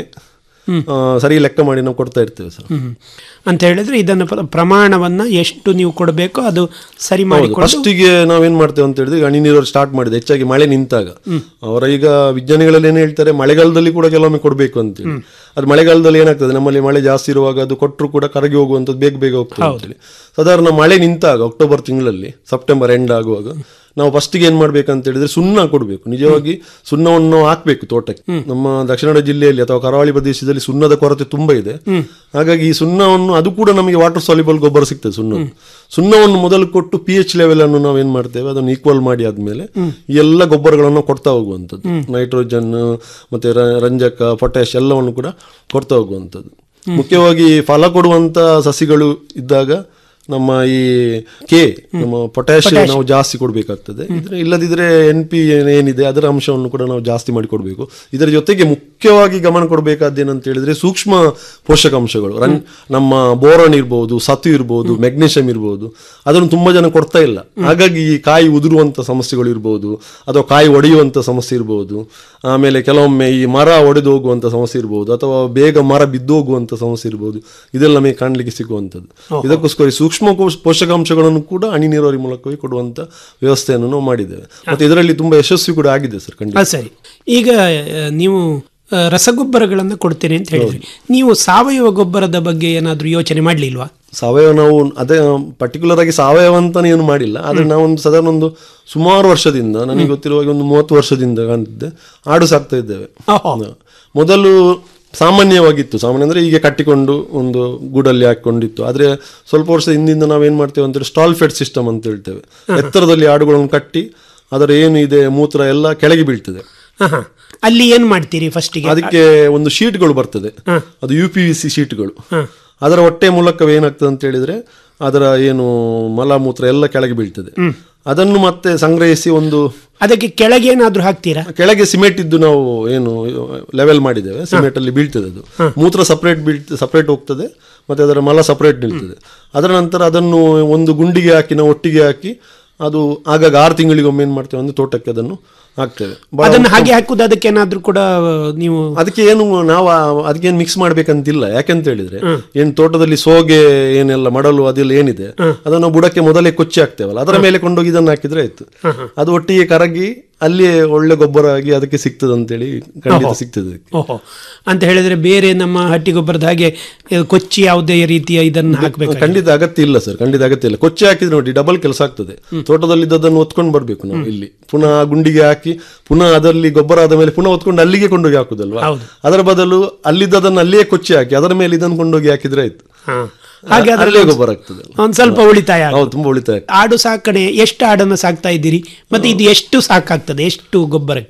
ಆ, ಸರಿ ಲೆಕ್ಕ ಮಾಡಿ ನಾವು ಕೊಡ್ತಾ ಇರ್ತೇವೆ ಸರ್ ಹ್ಮ್. ಅಂತ ಹೇಳಿದ್ರೆ ಇದನ್ನ ಪ್ರ- ಪ್ರಮಾಣವನ್ನ ಎಷ್ಟು ನೀವು ಕೊಡಬೇಕೋ ಅದು ಸರಿ ಮಾಡಿಕೊಂಡು ಫಸ್ಟಿಗೆ ನಾವೇನ್ ಮಾಡ್ತೇವೆ ಅಂತ ಹೇಳಿದ್ರೆ ಈಗ ಹನಿ ನೀರು ಸ್ಟಾರ್ಟ್ ಮಾಡಿದೆ ಹೆಚ್ಚಾಗಿ ಮಳೆ ನಿಂತಾಗ ಅವರ ಈಗ ವಿಜ್ಞಾನಿಗಳಲ್ಲಿ ಏನ್ ಹೇಳ್ತಾರೆ ಮಳೆಗಾಲದಲ್ಲಿ ಕೂಡ ಕೆಲವೊಮ್ಮೆ ಕೊಡಬೇಕು ಅಂತೇಳಿ ಅದು ಮಳೆಗಾಲದಲ್ಲಿ ಏನಾಗ್ತದೆ ನಮ್ಮಲ್ಲಿ ಮಳೆ ಜಾಸ್ತಿ ಇರುವಾಗ ಅದು ಕೊಟ್ಟರು ಕೂಡ ಕರಗಿ ಹೋಗುವಂಥದ್ದು ಬೇಗ ಬೇಗ ಹೋಗ್ತದೆ ಅಂತೇಳಿ ಸಾಧಾರಣ ಮಳೆ ನಿಂತಾಗ ಅಕ್ಟೋಬರ್ ತಿಂಗಳಲ್ಲಿ ಸೆಪ್ಟೆಂಬರ್ ಎಂಡ್ ಆಗುವಾಗ ನಾವು ಫಸ್ಟಿಗೆ ಏನ್ ಮಾಡ್ಬೇಕಂತ ಹೇಳಿದ್ರೆ ಸುಣ್ಣ ಕೊಡಬೇಕು ನಿಜವಾಗಿ ಸುಣ್ಣವನ್ನು ನಾವು ಹಾಕ್ಬೇಕು ತೋಟಕ್ಕೆ ನಮ್ಮ ದಕ್ಷಿಣ ಕನ್ನಡ ಜಿಲ್ಲೆಯಲ್ಲಿ ಅಥವಾ ಕರಾವಳಿ ಪ್ರದೇಶದಲ್ಲಿ ಸುಣ್ಣದ ಕೊರತೆ ತುಂಬಾ ಇದೆ ಹಾಗಾಗಿ ಈ ಸುಣ್ಣವನ್ನು ಅದು ಕೂಡ ನಮಗೆ ವಾಟರ್ ಸಾಲ್ಯುಬಲ್ ಗೊಬ್ಬರ ಸಿಗ್ತದೆ ಸುಣ್ಣ ಸುಣ್ಣವನ್ನು ಮೊದಲು ಕೊಟ್ಟು ಪಿ ಎಚ್ ಲೆವೆಲ್ ಅನ್ನು ನಾವು ಏನ್ ಮಾಡ್ತೇವೆ ಅದನ್ನು ಈಕ್ವಲ್ ಮಾಡಿ ಆದ್ಮೇಲೆ ಈ ಎಲ್ಲ ಗೊಬ್ಬರಗಳನ್ನು ಕೊಡ್ತಾ ಹೋಗುವಂಥದ್ದು ನೈಟ್ರೋಜನ್ ಮತ್ತೆ ರ- ರಂಜಕ ಪೊಟ್ಯಾಶ್ ಎಲ್ಲವನ್ನು ಕೂಡ ಕೊಡ್ತಾ ಹೋಗುವಂಥದ್ದು ಮುಖ್ಯವಾಗಿ ಫಲ ಕೊಡುವಂತ ಸಸಿಗಳು ಇದ್ದಾಗ ನಮ್ಮ ಈ ಕೆ ನಮ್ಮ ಪೊಟ್ಯಾಶ್ ನಾವು ಜಾಸ್ತಿ ಕೊಡಬೇಕಾಗ್ತದೆ ಇದ್ರೆ ಇಲ್ಲದಿದ್ರೆ ಎನ್ ಪಿ ಏನಿದೆ ಅದರ ಅಂಶವನ್ನು ಕೂಡ ನಾವು ಜಾಸ್ತಿ ಮಾಡಿ ಕೊಡಬೇಕು ಇದರ ಜೊತೆಗೆ ಮುಖ್ಯವಾಗಿ ಗಮನ ಕೊಡಬೇಕಾದ ಏನಂತ ಹೇಳಿದ್ರೆ ಸೂಕ್ಷ್ಮ ಪೋಷಕಾಂಶಗಳು ರನ್ ನಮ್ಮ ಬೋರಾನ್ ಇರ್ಬೋದು ಸತು ಇರ್ಬೋದು ಮೆಗ್ನೀಷಿಯಂ ಇರ್ಬೋದು ಅದನ್ನು ತುಂಬಾ ಜನ ಕೊಡ್ತಾ ಇಲ್ಲ ಹಾಗಾಗಿ ಈ ಕಾಯಿ ಉದುರುವಂತ ಸಮಸ್ಯೆಗಳು ಇರ್ಬೋದು ಅಥವಾ ಕಾಯಿ ಒಡೆಯುವಂತ ಸಮಸ್ಯೆ ಇರ್ಬೋದು ಆಮೇಲೆ ಕೆಲವೊಮ್ಮೆ ಈ ಮರ ಒಡೆದು ಹೋಗುವಂತ ಸಮಸ್ಯೆ ಇರ್ಬೋದು ಅಥವಾ ಬೇಗ ಮರ ಬಿದ್ದು ಹೋಗುವಂತ ಸಮಸ್ಯೆ ಇರ್ಬೋದು ಇದೆಲ್ಲ ನಮಗೆ ಕಾಣಲಿಕ್ಕೆ ಸಿಗುವಂಥದ್ದು ಇದಕ್ಕೋಸ್ಕರ ಈ ಸೂಕ್ಷ್ಮ ಕೋಶ- ಪೋಷಕಾಂಶಗಳನ್ನು ಕೂಡ ಹನಿ ನೀರಾವರಿ ಮೂಲಕವೇ ಕೊಡುವಂತ ವ್ಯವಸ್ಥೆಯನ್ನು ನಾವು ಮಾಡಿದ್ದೇವೆ ಮತ್ತೆ ಇದರಲ್ಲಿ ತುಂಬಾ ಯಶಸ್ವಿ ಕೂಡ ಆಗಿದೆ ಸರ್ ಖಂಡಿತ ಆ, ಸರಿ ಈಗ ಆ, ನೀವು ಆ, ರಸಗೊಬ್ಬರಗಳನ್ನು ಕೊಡ್ತೇನೆ ಅಂತ ಹೇಳಿದ್ರಿ ನೀವು ಸಾವಯವ ಗೊಬ್ಬರದ ಬಗ್ಗೆ ಏನಾದ್ರೂ ಯೋಚನೆ ಮಾಡ್ಲಿಲ್ವಾ ಸಾವಯವ ನಾವು ಅದೇ ಪರ್ಟಿಕ್ಯುಲರ್ ಆಗಿ ಸಾವಯವ ಅಂತಾನೆ ಏನು ಮಾಡಿಲ್ಲ ಆದ್ರೆ ನಾವೊಂದು ಸಾಧಾರಣ ಒಂದು ಸುಮಾರು ವರ್ಷದಿಂದ ನನಗೆ ಗೊತ್ತಿರುವ ಹಾಗೆ ಒಂದು ಮೂವತ್ತು ವರ್ಷದಿಂದ ಕಾಣ್ತಿದ್ದೆ ಆಡು ಸಾಕ್ತಾ ಇದ್ದೇವೆ ಓಹೋ. ಹ. ಮೊದಲು ಸಾಮಾನ್ಯವಾಗಿತ್ತು ಸಾಮಾನ್ಯ ಅಂದ್ರೆ ಹೀಗೆ ಕಟ್ಟಿಕೊಂಡು ಒಂದು ಗೂಡಲ್ಲಿ ಹಾಕೊಂಡಿತ್ತು ಆದ್ರೆ ಸ್ವಲ್ಪ ವರ್ಷ ಹಿಂದಿಂದ ನಾವೇನ್ ಮಾಡ್ತೇವೆ ಅಂತೇಳಿ ಸ್ಟಾಲ್ ಫೆಡ್ ಸಿಸ್ಟಮ್ ಅಂತ ಹೇಳ್ತೇವೆ ಎತ್ತರದಲ್ಲಿ ಆಡುಗಳನ್ನು ಕಟ್ಟಿ ಅದರ ಏನು ಇದೆ ಮೂತ್ರ ಎಲ್ಲ ಕೆಳಗೆ ಬೀಳ್ತದೆ ಹ, ಹ. ಅಲ್ಲಿ ಏನ್ ಮಾಡ್ತೀರಿ ಫಸ್ಟಿಗೆ ಅದಕ್ಕೆ ಒಂದು ಶೀಟ್ಗಳು ಬರ್ತದೆ ಅದು ಯು ಪಿ ವಿ ಸಿ ಶೀಟ್ಗಳು ಅದರ ಹೊಟ್ಟೆ ಮೂಲಕ ಏನಾಗ್ತದೆ ಅಂತ ಹೇಳಿದ್ರೆ ಅದರ ಏನು ಮಲಮೂತ್ರ ಎಲ್ಲ ಕೆಳಗೆ ಬೀಳ್ತದೆ ಅದನ್ನು ಮತ್ತೆ ಸಂಗ್ರಹಿಸಿ ಒಂದು ಅದಕ್ಕೆ ಕೆಳಗೆ ಏನಾದ್ರೂ ಹಾಕ್ತೀರಾ ಕೆಳಗೆ ಸಿಮೆಂಟ್ ಇದ್ದು ನಾವು ಏನು ಲೆವೆಲ್ ಮಾಡಿದ್ದೇವೆ ಸಿಮೆಂಟ್ ಅಲ್ಲಿ ಬೀಳ್ತದೆ ಅದು ಮೂತ್ರ ಸಪರೇಟ್ ಬೀಳ್ತ ಸಪರೇಟ್ ಹೋಗ್ತದೆ ಮತ್ತೆ ಅದರ ಮಲ ಸಪರೇಟ್ ನಿಲ್ತದೆ ಅದರ ನಂತರ ಅದನ್ನು ಒಂದು ಗುಂಡಿಗೆ ಹಾಕಿ ನಾವು ಒಟ್ಟಿಗೆ ಹಾಕಿ ಅದು ಆಗಾಗ ಆರು ತಿಂಗಳಿಗೊಮ್ಮೆ ಏನ್ ಮಾಡ್ತೇವೆ ಅಂದ್ರೆ ತೋಟಕ್ಕೆ ಅದನ್ನು ಹಾಕ್ತೇವೆ ಬಹಳ ಅದನ್ನ ಹಾಗೆ ಹಾಕುದು ಅದಕ್ಕೆ ಏನಾದ್ರೂ ಕೂಡ ನೀವು ಅದಕ್ಕೆ ಏನು ನಾವು ಆ- ಅದಕ್ಕೇನು ಮಿಕ್ಸ್ ಮಾಡ್ಬೇಕಂತಿಲ್ಲ ಯಾಕಂತ ಹೇಳಿದ್ರೆ ಏನ್ ತೋಟದಲ್ಲಿ ಸೋಗೆ ಏನೆಲ್ಲ ಮಡಲು ಅದೆಲ್ಲ ಏನಿದೆ ಅದನ್ನು ಬುಡಕ್ಕೆ ಮೊದಲೇ ಕೊಚ್ಚಿ ಹಾಕ್ತೇವಲ್ಲ ಅದರ ಮೇಲೆ ಕೊಂಡೋಗಿ ಇದನ್ನು ಹಾಕಿದ್ರೆ ಆಯ್ತು ಅದು ಒಟ್ಟಿಗೆ ಕರಗಿ ಅಲ್ಲಿಯೇ ಒಳ್ಳೆ ಗೊಬ್ಬರ ಆಗಿ ಅದಕ್ಕೆ ಸಿಗ್ತದೆ ಅಂತೇಳಿ ಖಂಡಿತ ಸಿಗ್ತದೆ ಅದಕ್ಕೆ. ಓಹೋ ಅಂತ ಹೇಳಿದ್ರೆ ಬೇರೆ ನಮ್ಮ ಹಟ್ಟಿ ಗೊಬ್ಬರದ ಹಾಗೆ ಇದು ಕೊಚ್ಚಿ ಯಾವುದೇ ರೀತಿಯ ಇದನ್ನ ಹಾಕ್ಬೇಕು ಖಂಡಿತ ಅಗತ್ಯ ಇಲ್ಲ ಸರ್ ಖಂಡಿತ ಅಗತ್ಯ ಇಲ್ಲ ಕೊಚ್ಚಿ ಹಾಕಿದ್ರೆ ನೋಡಿ ಡಬಲ್ ಕೆಲಸ ಆಗ್ತದೆ ತೋಟದಲ್ಲಿ ಇದ್ದದನ್ನು ಒತ್ಕೊಂಡು ಬರ್ಬೇಕು ನಾವು ಇಲ್ಲಿ ಪುನಃ ಆ ಗುಂಡಿಗೆ ಹಾಕಿ ಪುನಃ ಅದರಲ್ಲಿ ಗೊಬ್ಬರ ಆದ ಮೇಲೆ ಪುನಃ ಒತ್ಕೊಂಡು ಅಲ್ಲಿಗೆ ಕೊಂಡೋಗಿ ಹಾಕುದಲ್ವಾ ಹೌದು. ಅದರ ಬದಲು ಅಲ್ಲಿದ್ದದನ್ನು ಅಲ್ಲಿಯೇ ಕೊಚ್ಚಿ ಹಾಕಿ ಅದರ ಮೇಲೆ ಇದನ್ನು ಕೊಂಡೋಗಿ ಹಾಕಿದ್ರೆ ಆಯ್ತು ಹಾ. ಹಾಗೆ ಅಲ್ಲೇ ಅದರಲ್ಲಿ ಗೊಬ್ಬರ ಆಗ್ತದೆ ಒಂದ್ ಸ್ವಲ್ಪ ಉಳಿತಾಯ ಆಗುತ್ತೆ. ಹೌದು ತುಂಬಾ ಉಳಿತಾಯ ಆಡು ಸಾಕಣೆ ಎಷ್ಟು ಆಡನ್ನು ಸಾಕ್ತಾ ಇದ್ದೀರಿ ಮತ್ತೆ ಇದು ಎಷ್ಟು ಸಾಕಾಗ್ತದೆ ಎಷ್ಟು ಗೊಬ್ಬರಕ್ಕೆ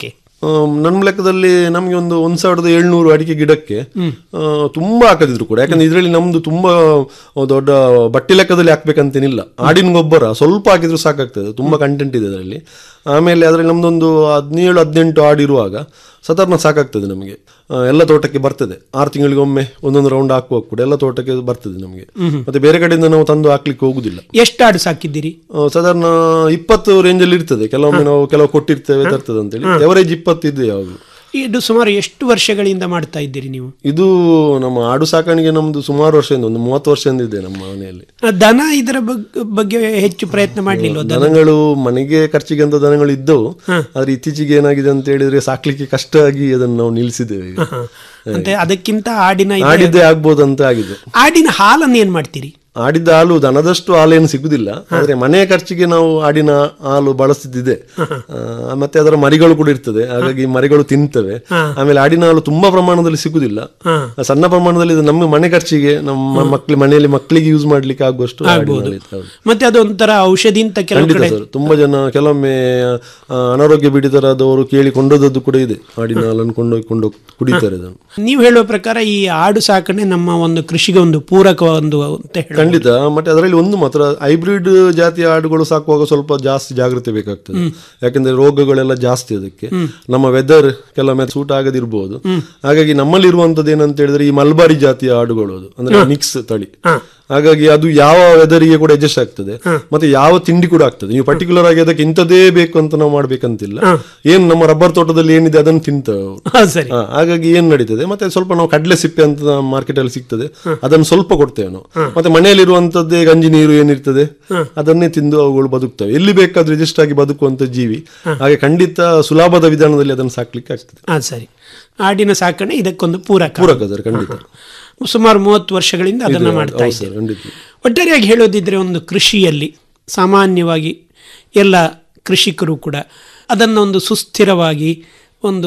ನನ್ನ ಲೆಕ್ಕದಲ್ಲಿ ನಮಗೆ ಒಂದು ಒಂದ್ ಸಾವಿರದ ಏಳ್ನೂರು ಅಡಿಕೆ ಗಿಡಕ್ಕೆ ಆ, ತುಂಬಾ ಹಾಕದಿದ್ರು ಕೂಡ ಯಾಕಂದ್ರೆ ಇದರಲ್ಲಿ ನಮ್ದು ತುಂಬಾ ದೊಡ್ಡ ಬಟ್ಟಿ ಲೆಕ್ಕದಲ್ಲಿ ಹಾಕ್ಬೇಕಂತೇನಿಲ್ಲ ಆಡಿನ ಗೊಬ್ಬರ ಸ್ವಲ್ಪ ಹಾಕಿದ್ರು ಸಾಕಾಗ್ತದೆ ತುಂಬಾ ಕಂಟೆಂಟ್ ಇದೆ ಅದರಲ್ಲಿ ಆಮೇಲೆ ಅದರಲ್ಲಿ ನಮ್ದೊಂದು ಹದಿನೇಳು ಹದಿನೆಂಟು ಆಡಿರುವಾಗ ಸಾಧಾರಣ ಸಾಕಾಗ್ತದೆ ನಮಗೆ ಆ, ಎಲ್ಲ ತೋಟಕ್ಕೆ ಬರ್ತದೆ ಆರು ತಿಂಗಳಿಗೊಮ್ಮೆ ಒಂದೊಂದು ರೌಂಡ್ ಹಾಕುವಾಗ ಕೂಡ ಎಲ್ಲ ತೋಟಕ್ಕೆ ಬರ್ತದೆ ನಮಗೆ ಮತ್ತೆ ಬೇರೆ ಕಡೆಯಿಂದ ನಾವು ತಂದು ಹಾಕ್ಲಿಕ್ಕೆ ಹೋಗುದಿಲ್ಲ ಎಷ್ಟು ಆಡು ಸಾಕಿದ್ದೀರಿ ಆ, ಸಾಧಾರಣ ಇಪ್ಪತ್ತು ರೇಂಜಲ್ಲಿ ಇರ್ತದೆ ಕೆಲವೊಮ್ಮೆ ನಾವು ಕೆಲವು ಕೊಟ್ಟಿರ್ತೇವೆ ತರ್ತದೆ ಅಂತೇಳಿ ಎವರೇಜ್ ಇಪ್ಪತ್ತು ಇದೆ ಯಾವಾಗಲೂ ಇದು ಸುಮಾರು ಎಷ್ಟು ವರ್ಷಗಳಿಂದ ಮಾಡ್ತಾ ಇದ್ದೀರಿ ನೀವು ಇದು ನಮ್ಮ ಆಡು ಸಾಕಾಣಿಕೆ ನಮ್ದು ಸುಮಾರು ವರ್ಷದಿಂದ ಒಂದು ಮೂವತ್ತು ವರ್ಷದಿಂದ ಇದೆ ನಮ್ಮ ಮನೆಯಲ್ಲಿ ಆ, ದನ ಇದರ ಬಗ್- ಬಗ್ಗೆ ಹೆಚ್ಚು ಪ್ರಯತ್ನ ಮಾಡಲಿಲ್ವ ದನಗಳು ಮನೆಗೆ ಖರ್ಚಿಗೆ ಅಂತ ದನಗಳು ಇದ್ದವು ಆದ್ರೆ ಇತ್ತೀಚೆಗೆ ಏನಾಗಿದೆ ಅಂತ ಹೇಳಿದ್ರೆ ಸಾಕ್ಲಿಕ್ಕೆ ಕಷ್ಟ ಆಗಿ ಅದನ್ನು ನಾವು ನಿಲ್ಲಿಸಿದ್ದೇವೆ ಈಗ ಅಂತ ಅದಕ್ಕಿಂತ ಆಡಿನ ಇದು- ಆಡಿದ್ದೇ ಆಗ್ಬೋದಂತ ಆಗಿದೆ ಆಡಿನ ಹಾಲನ್ನು ಏನ್ ಮಾಡ್ತೀರಿ ಆಡಿದ ಹಾಲು ದನದಷ್ಟು ಹಾಲೇನು ಸಿಗುದಿಲ್ಲ ಆದ್ರೆ ಮನೆಯ ಖರ್ಚಿಗೆ ನಾವು ಆಡಿನ ಹಾಲು ಬಳಸ್ತಿದ್ದಿದೆ ಆ, ಮತ್ತೆ ಅದರ ಮರಿಗಳು ಕೂಡ ಇರ್ತದೆ ಹಾಗಾಗಿ ಮರಿಗಳು ತಿಂತವೆ ಆಮೇಲೆ ಆಡಿನ ಹಾಲು ತುಂಬಾ ಪ್ರಮಾಣದಲ್ಲಿ ಸಿಗುದಿಲ್ಲ ಸಣ್ಣ ಪ್ರಮಾಣದಲ್ಲಿ ಇದು ನಮ್ಮ ಮನೆ ಖರ್ಚಿಗೆ ನಮ್ಮ ಮಕ್ಳು ಮನೆಯಲ್ಲಿ ಮಕ್ಕಳಿಗೆ ಯೂಸ್ ಮಾಡ್ಲಿಕ್ಕೆ ಆಗುವಷ್ಟು ಆಡಿನ ಹಾಲು ಇತ್ತು. ಹೌದು. ಮತ್ತೆ ಅದು ಒಂಥರ ಔಷಧಿ ಅಂತ ಕೆಲವು ಖಂಡಿತ ಕಡೆ ಸರ್ ತುಂಬಾ ಜನ ಕೆಲವೊಮ್ಮೆ ಆ, ಅನಾರೋಗ್ಯ ಪೀಡಿತರಾದವರು ಕೇಳಿ ಕೊಂಡೋದದ್ದು ಕೂಡ ಇದೆ ಆಡಿನ ಹಾಲನ್ನು ಕೊಂಡೋಗಿ ಕೊಂಡೋಗಿ ಕುಡಿತಾರೆ ಅದನ್ನು ನೀವು ಹೇಳುವ ಪ್ರಕಾರ ಈ ಆಡು ಸಾಕಣೆ ನಮ್ಮ ಒಂದು ಕೃಷಿಗೆ ಒಂದು ಪೂರಕ ಒಂದು ಅಂತ ಹೇಳ ಖಂಡಿತ ಮತ್ತೆ ಅದರಲ್ಲಿ ಒಂದು ಮಾತ್ರ ಹೈಬ್ರಿಡ್ ಜಾತಿಯ ಆಡುಗಳು ಸಾಕುವಾಗ ಸ್ವಲ್ಪ ಜಾಸ್ತಿ ಜಾಗ್ರತೆ ಬೇಕಾಗ್ತದೆ ಯಾಕಂದ್ರೆ ರೋಗಗಳೆಲ್ಲ ಜಾಸ್ತಿ ಅದಕ್ಕೆ ನಮ್ಮ ವೆದರ್ ಕೆಲವೊಮ್ಮೆ ಸೂಟ್ ಆಗದಿರ್ಬೋದು ಹಾಗಾಗಿ ನಮ್ಮಲ್ಲಿ ಇರುವಂತದ್ದು ಏನಂತ ಹೇಳಿದ್ರೆ ಈ ಮಲ್ಬಾರಿ ಜಾತಿಯ ಆಡುಗಳು ಅದು ಅಂದ್ರೆ ಮಿಕ್ಸ್ ತಳಿ ಹಾಗಾಗಿ ಅದು ಯಾವ ವೆದರಿಗೆ ಕೂಡ ಅಡ್ಜಸ್ಟ್ ಆಗ್ತದೆ ಮತ್ತೆ ಯಾವ ತಿಂಡಿ ಕೂಡ ಆಗ್ತದೆ ನೀವು ಪರ್ಟಿಕ್ಯುಲರ್ ಆಗಿ ಅದಕ್ಕೆ ಇಂಥದೇ ಬೇಕು ಅಂತ ನಾವು ಮಾಡ್ಬೇಕಂತಿಲ್ಲ ಏನ್ ನಮ್ಮ ರಬ್ಬರ್ ತೋಟದಲ್ಲಿ ಏನಿದೆ ಅದನ್ನು ತಿಂತವೆ ಅವು. ಹಾ, ಸರಿ ಹಾ, ಹಾಗಾಗಿ ಏನ್ ನಡೀತದೆ ಮತ್ತೆ ಸ್ವಲ್ಪ ನಾವು ಕಡಲೆ ಸಿಪ್ಪೆ ಅಂತ ಮಾರ್ಕೆಟ್ ಅಲ್ಲಿ ಸಿಗ್ತದೆ ಅದನ್ನು ಸ್ವಲ್ಪ ಕೊಡ್ತೇವೆ ನಾವು ಮತ್ತೆ ಮನೆಯಲ್ಲಿರುವಂತದ್ದೇ ಗಂಜಿ ನೀರು ಏನಿರ್ತದೆ ಅದನ್ನೇ ತಿಂದು ಅವುಗಳು ಬದುಕ್ತವೆ ಎಲ್ಲಿ ಬೇಕಾದ್ರೂ ರಿಜಿಸ್ಟ್ ಆಗಿ ಬದುಕುವಂತ ಜೀವಿ ಹಾಗೆ ಖಂಡಿತ ಸುಲಭದ ವಿಧಾನದಲ್ಲಿ ಅದನ್ನು ಸಾಕ್ಲಿಕ್ಕೆ ಆಗ್ತದೆ ಹಾ ಸರಿ ಆಡಿನ ಸಾಕಣೆ ಇದಕ್ಕೊಂದು ಪೂರಕ ಪೂರಕ ಸರ್ ಖಂಡಿತ ಸುಮಾರು ಮೂವತ್ತು ವರ್ಷಗಳಿಂದ ಅದನ್ನ ಮಾಡ್ತಾ ಹೌದು ಇದ್ದೀರಿ ಸರ್ ಖಂಡಿತ ಒಟ್ಟಾರೆಯಾಗಿ ಹೇಳೋದಿದ್ರೆ ಒಂದು ಕೃಷಿಯಲ್ಲಿ ಸಾಮಾನ್ಯವಾಗಿ ಎಲ್ಲ ಕೃಷಿಕರು ಕೂಡ ಅದನ್ನು ಒಂದು ಸುಸ್ಥಿರವಾಗಿ ಒಂದು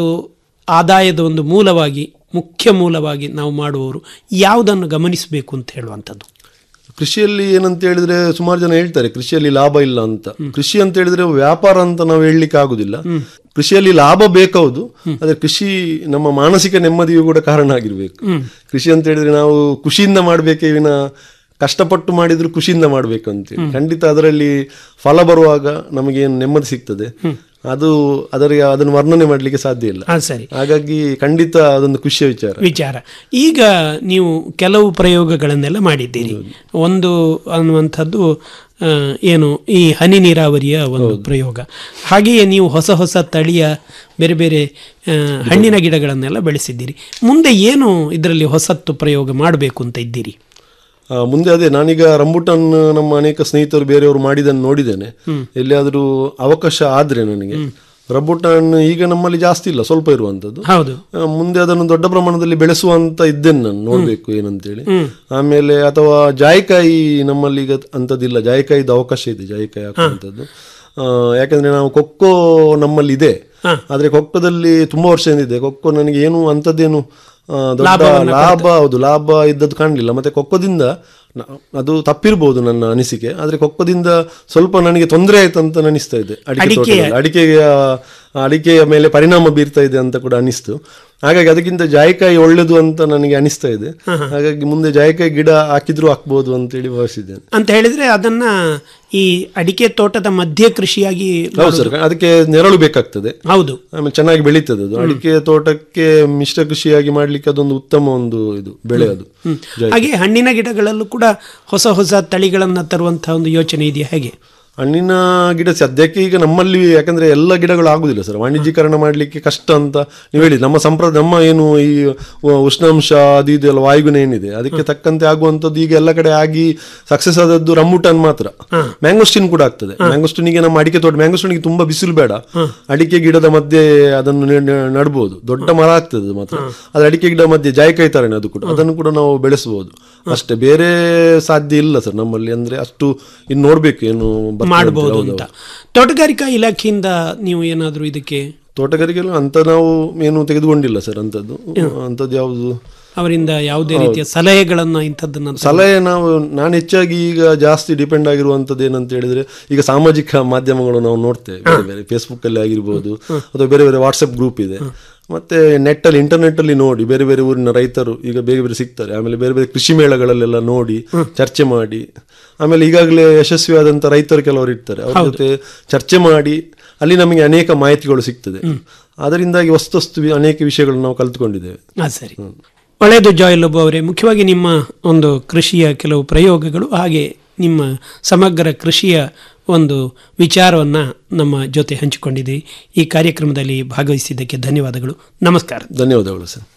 ಆದಾಯದ ಒಂದು ಮೂಲವಾಗಿ ಮುಖ್ಯ ಮೂಲವಾಗಿ ನಾವು ಮಾಡುವವರು ಯಾವುದನ್ನು ಗಮನಿಸಬೇಕು ಅಂತ ಹೇಳುವಂಥದ್ದು ಕೃಷಿಯಲ್ಲಿ ಏನಂತ ಹೇಳಿದ್ರೆ ಸುಮಾರು ಜನ ಹೇಳ್ತಾರೆ ಕೃಷಿಯಲ್ಲಿ ಲಾಭ ಇಲ್ಲ ಅಂತ ಕೃಷಿ ಅಂತ ಹೇಳಿದ್ರೆ ವ್ಯಾಪಾರ ಅಂತ ನಾವು ಹೇಳಲಿಕ್ಕೆ ಆಗುದಿಲ್ಲ ಕೃಷಿಯಲ್ಲಿ ಲಾಭ ಬೇಕೌದು ಆದ್ರೆ ಕೃಷಿ ನಮ್ಮ ಮಾನಸಿಕ ನೆಮ್ಮದಿಯೂ ಕೂಡ ಕಾರಣ ಆಗಿರ್ಬೇಕು ಕೃಷಿ ಅಂತ ಹೇಳಿದ್ರೆ ನಾವು ಖುಷಿಯಿಂದ ಮಾಡ್ಬೇಕೇ ವಿನ ಕಷ್ಟಪಟ್ಟು ಮಾಡಿದ್ರು ಖುಷಿಯಿಂದ ಮಾಡ್ಬೇಕು ಅಂತೇಳಿ ಖಂಡಿತ ಅದರಲ್ಲಿ ಫಲ ಬರುವಾಗ ನಮಗೇನು ನೆಮ್ಮದಿ ಸಿಗ್ತದೆ ಅದು ಅದರ ಅದನ್ನು ವರ್ಣನೆ ಮಾಡ್ಲಿಕ್ಕೆ ಸಾಧ್ಯ ಇಲ್ಲ ಹಾ ಸರಿ ಹಾಗಾಗಿ ಖಂಡಿತ ಅದೊಂದು ಖುಷಿಯ ವಿಚಾರ ವಿಚಾರ ಈಗ ನೀವು ಕೆಲವು ಪ್ರಯೋಗಗಳನ್ನೆಲ್ಲ ಮಾಡಿದ್ದೀರಿ ಒಂದು ಅನ್ನುವಂಥದ್ದು ಆ, ಏನು ಈ ಹನಿ ನೀರಾವರಿಯ ಒಂದು ಪ್ರಯೋಗ ಹಾಗೆಯೇ ನೀವು ಹೊಸ ಹೊಸ ತಳಿಯ ಬೇರೆ ಬೇರೆ ಆ, ಹಣ್ಣಿನ ಗಿಡಗಳನ್ನೆಲ್ಲ ಬೆಳೆಸಿದ್ದೀರಿ ಮುಂದೆ ಏನು ಇದರಲ್ಲಿ ಹೊಸತ್ತು ಪ್ರಯೋಗ ಮಾಡಬೇಕು ಅಂತ ಇದ್ದೀರಿ ಆ, ಮುಂದೆ ಅದೇ ನಾನೀಗ ರಂಬುಟನ್ ನಮ್ಮ ಅನೇಕ ಸ್ನೇಹಿತರು ಬೇರೆಯವರು ಮಾಡಿದನ್ನು ನೋಡಿದ್ದೇನೆ ಎಲ್ಲಿಯಾದರೂ ಅವಕಾಶ ಆದ್ರೆ ನನಗೆ ರಂಬುಟನ್ ಈಗ ನಮ್ಮಲ್ಲಿ ಜಾಸ್ತಿ ಇಲ್ಲ ಸ್ವಲ್ಪ ಇರುವಂತದ್ದು ಹೌದು ಆ, ಮುಂದೆ ಅದನ್ನು ದೊಡ್ಡ ಪ್ರಮಾಣದಲ್ಲಿ ಬೆಳೆಸುವಂತ ಇದ್ದೇನೆ ನಾನು ನೋಡ್ಬೇಕು ಏನಂತೇಳಿ ಆಮೇಲೆ ಅಥವಾ ಜಾಯಿಕಾಯಿ ನಮ್ಮಲ್ಲಿ ಈಗ ಅಂತದಿಲ್ಲ ಜಾಯಿಕಾಯಿದು ಅವಕಾಶ ಇದೆ ಜಾಯಿಕಾಯಿ ಹಾಕುವಂಥದ್ದು ಆ, ಯಾಕಂದ್ರೆ ನಾವು ಕೊಕ್ಕೋ ನಮ್ಮಲ್ಲಿ ಇದೆ ಆದ್ರೆ ಕೊಕ್ಕೋದಲ್ಲಿ ತುಂಬಾ ವರ್ಷದಿಂದ ಇದೆ ಕೊಕ್ಕೋ ನನಗೆ ಏನು ಅಂತದ್ದೇನು ಆ, ದೊಡ್ಡ ಲಾಭ ಹೌದು ಲಾಭ ಇದ್ದದ್ದು ಕಾಣಲಿಲ್ಲ ಮತ್ತೆ ಕೊಕ್ಕೋದಿಂದ ನ- ಅದು ತಪ್ಪಿರ್ಬೋದು ನನ್ನ ಅನಿಸಿಕೆ ಆದ್ರೆ ಕೊಕ್ಕೋದಿಂದ ಸ್ವಲ್ಪ ನನಗೆ ತೊಂದರೆ ಆಯ್ತು ಅಂತ ಅನಿಸ್ತಾ ಇದೆ ಅಡಿಕೆ ತೋಟದಲ್ಲಿ. ಅಡಿಕೆಯ ಅಡಿಕೆಯ ಮೇಲೆ ಪರಿಣಾಮ ಬೀರ್ತಾ ಇದೆ ಅಂತ ಕೂಡ ಅನಿಸ್ತು ಹಾಗಾಗಿ ಅದಕ್ಕಿಂತ ಜಾಯಿಕಾಯಿ ಒಳ್ಳೇದು ಅಂತ ನನಗೆ ಅನಿಸ್ತಾ ಇದೆ ಹಾಗಾಗಿ ಮುಂದೆ ಜಾಯಿಕಾಯಿ ಗಿಡ ಹಾಕಿದ್ರು ಹಾಕ್ಬೋದು ಅಂತೇಳಿ ಭಾವಿಸಿದ್ದೇನೆ ಅಂತ ಹೇಳಿದ್ರೆ ಅದನ್ನ ಈ ಅಡಿಕೆ ತೋಟದ ಮಧ್ಯ ಕೃಷಿಯಾಗಿ ಹೌದು ಸರ್ ಅದಕ್ಕೆ ನೆರಳು ಬೇಕಾಗ್ತದೆ ಹೌದು ಆಮೇಲೆ ಚೆನ್ನಾಗಿ ಬೆಳೀತದೆ ಅದು ಅಡಿಕೆ ತೋಟಕ್ಕೆ ಮಿಶ್ರ ಕೃಷಿಯಾಗಿ ಮಾಡ್ಲಿಕ್ಕೆ ಅದೊಂದು ಉತ್ತಮ ಒಂದು ಇದು ಬೆಳೆ ಅದು ಜಾಯಿಕಾಯಿ. ಹಾಗೆ ಹಣ್ಣಿನ ಗಿಡಗಳಲ್ಲೂ ಕೂಡ ಹೊಸ ಹೊಸ ತಳಿಗಳನ್ನ ತರುವಂತಹ ಒಂದು ಯೋಚನೆ ಇದೆಯಾ ಹೇಗೆ ಹಣ್ಣಿನ ಗಿಡ ಸದ್ಯಕ್ಕೆ ಈಗ ನಮ್ಮಲ್ಲಿ ಯಾಕಂದ್ರೆ ಎಲ್ಲ ಗಿಡಗಳು ಆಗುದಿಲ್ಲ ಸರ್ ವಾಣಿಜ್ಯೀಕರಣ ಮಾಡ್ಲಿಕ್ಕೆ ಕಷ್ಟ ಅಂತ ನೀವು ಹೇಳಿ ನಮ್ಮ ಸಂಪ್ರದಾಯ ನಮ್ಮ ಏನು ಈ ಉ- ಉಷ್ಣಾಂಶ ಅದು ಇದು ಎಲ್ಲ ವಾಯುಗುಣ ಏನಿದೆ ಅದಕ್ಕೆ ತಕ್ಕಂತೆ ಆಗುವಂತದ್ದು ಈಗ ಎಲ್ಲ ಕಡೆ ಆಗಿ ಸಕ್ಸಸ್ ಆದದ್ದು ರಮ್ಮುಟಾನ್ ಮಾತ್ರ ಮ್ಯಾಂಗೋಸ್ಟಿನ್ ಕೂಡ ಆಗ್ತದೆ ಮ್ಯಾಂಗೋಸ್ಟಿನಿಗೆ ನಮ್ಮ ಅಡಿಕೆ ತೋಟ ಮ್ಯಾಂಗೋಸ್ಟಿನಿಗೆ ತುಂಬಾ ಬಿಸಿಲು ಬೇಡ ಅಡಿಕೆ ಗಿಡದ ಮಧ್ಯೆ ಅದನ್ನು ನೆ- ನೆ- ನಡ್ಬೋದು ದೊಡ್ಡ ಮರ ಆಗ್ತದೆ ಅದು ಮಾತ್ರ ಅದು ಅಡಿಕೆ ಗಿಡ ಮಧ್ಯೆ ಜಾಯಿಕಾಯಿ ತರನೇ ಅದು ಕೂಡ ಅದನ್ನು ಕೂಡ ನಾವು ಬೆಳೆಸಬಹುದು ಅಷ್ಟೇ ಬೇರೆ ಸಾಧ್ಯ ಇಲ್ಲ ಸರ್ ನಮ್ಮಲ್ಲಿ ಅಂದ್ರೆ ಅಷ್ಟು ಇನ್ನು ನೋಡ್ಬೇಕು ಏನು ಬರ್ತದೆ ಅಂತ. ಮಾಡಬಹುದು ಹೌದು, ಅಂತ ಹೌದು. ತೋಟಗಾರಿಕಾ ಇಲಾಖೆಯಿಂದ ನೀವು ಏನಾದರೂ ಇದಕ್ಕೆ ತೋಟಗಾರಿಕೆಲ್ಲ ಅಂತ ನಾವು ಏನು ತೆಗೆದುಕೊಂಡಿಲ್ಲ ಸರ್ ಅಂತದ್ದು ಅಂತದ್ದು ಯಾವುದು ಅವರಿಂದ ಯಾವುದೇ ರೀತಿಯ ಸಲಹೆಗಳನ್ನ ಇಂಥದ್ದನ್ನ ಸಲಹೆ ನಾವು ನಾನು ಹೆಚ್ಚಾಗಿ ಈಗ ಜಾಸ್ತಿ ಡಿಪೆಂಡ್ ಆಗಿರುವಂತದ್ದು ಏನಂತ ಹೇಳಿದ್ರೆ ಈಗ ಸಾಮಾಜಿಕ ಮಾಧ್ಯಮಗಳು ನಾವು ನೋಡ್ತೇವೆ ಬೇರೆ ಬೇರೆ ಫೇಸ್ಬುಕ್ ಅಲ್ಲಿ ಆಗಿರ್ಬೋದು ಅಥವಾ ಬೇರೆ ಬೇರೆ ವಾಟ್ಸ್ಆಪ್ ಗ್ರೂಪ್ ಇದೆ ಮತ್ತೆ ನೆಟ್ ಅಲ್ಲಿ ಇಂಟರ್ನೆಟ್ ಅಲ್ಲಿ ನೋಡಿ ಬೇರೆ ಬೇರೆ ಊರಿನ ರೈತರು ಈಗ ಬೇರೆ ಬೇರೆ ಸಿಗ್ತಾರೆ ಆಮೇಲೆ ಬೇರೆ ಬೇರೆ ಕೃಷಿ ಮೇಳಗಳಲ್ಲೆಲ್ಲ ನೋಡಿ ಚರ್ಚೆ ಮಾಡಿ ಆಮೇಲೆ ಈಗಾಗಲೇ ಯಶಸ್ವಿಯಾದಂತ ರೈತರು ಕೆಲವರು ಇರ್ತಾರೆ ಅವ್ರ ಜೊತೆ ಚರ್ಚೆ ಮಾಡಿ ಅಲ್ಲಿ ನಮಗೆ ಅನೇಕ ಮಾಹಿತಿಗಳು ಸಿಗ್ತದೆ ಅದರಿಂದಾಗಿ ವಸ್ತು ವಸ್ತು ಅನೇಕ ವಿಷಯಗಳನ್ನು ನಾವು ಕಲ್ತ್ಕೊಂಡಿದ್ದೇವೆ ಹಾ ಸರಿ ಒಳ್ಳೆಯದು ಜಾಯ್ ಲೋಬೋ ಅವರೇ ಮುಖ್ಯವಾಗಿ ನಿಮ್ಮ ಒಂದು ಕೃಷಿಯ ಕೆಲವು ಪ್ರಯೋಗಗಳು ಹಾಗೆ ನಿಮ್ಮ ಸಮಗ್ರ ಕೃಷಿಯ ಒಂದು ವಿಚಾರವನ್ನ ನಮ್ಮ ಜೊತೆ ಹಂಚಿಕೊಂಡಿದ್ದೀರಿ ಈ ಕಾರ್ಯಕ್ರಮದಲ್ಲಿ ಭಾಗವಹಿಸಿದ್ದಕ್ಕೆ ಧನ್ಯವಾದಗಳು ನಮಸ್ಕಾರ ಧನ್ಯವಾದಗಳು ಸರ್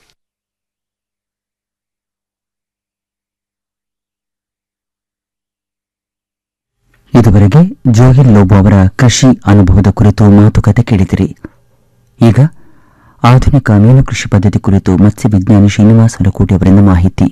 ಇದುವರೆಗೆ ಜೋಹಿಲ್ ಲೋಬೋ ಅವರ ಕೃಷಿ ಅನುಭವದ ಕುರಿತು ಮಾತುಕತೆ ಕೇಳಿದಿರಿ ಈಗ ಆಧುನಿಕ ಮೀನು ಕೃಷಿ ಪದ್ಧತಿ ಕುರಿತು ಮತ್ಸ್ಯ ವಿಜ್ಞಾನಿ ಶ್ರೀನಿವಾಸ ಲಕೋಟಿ ಅವರಿಂದ ಮಾಹಿತಿ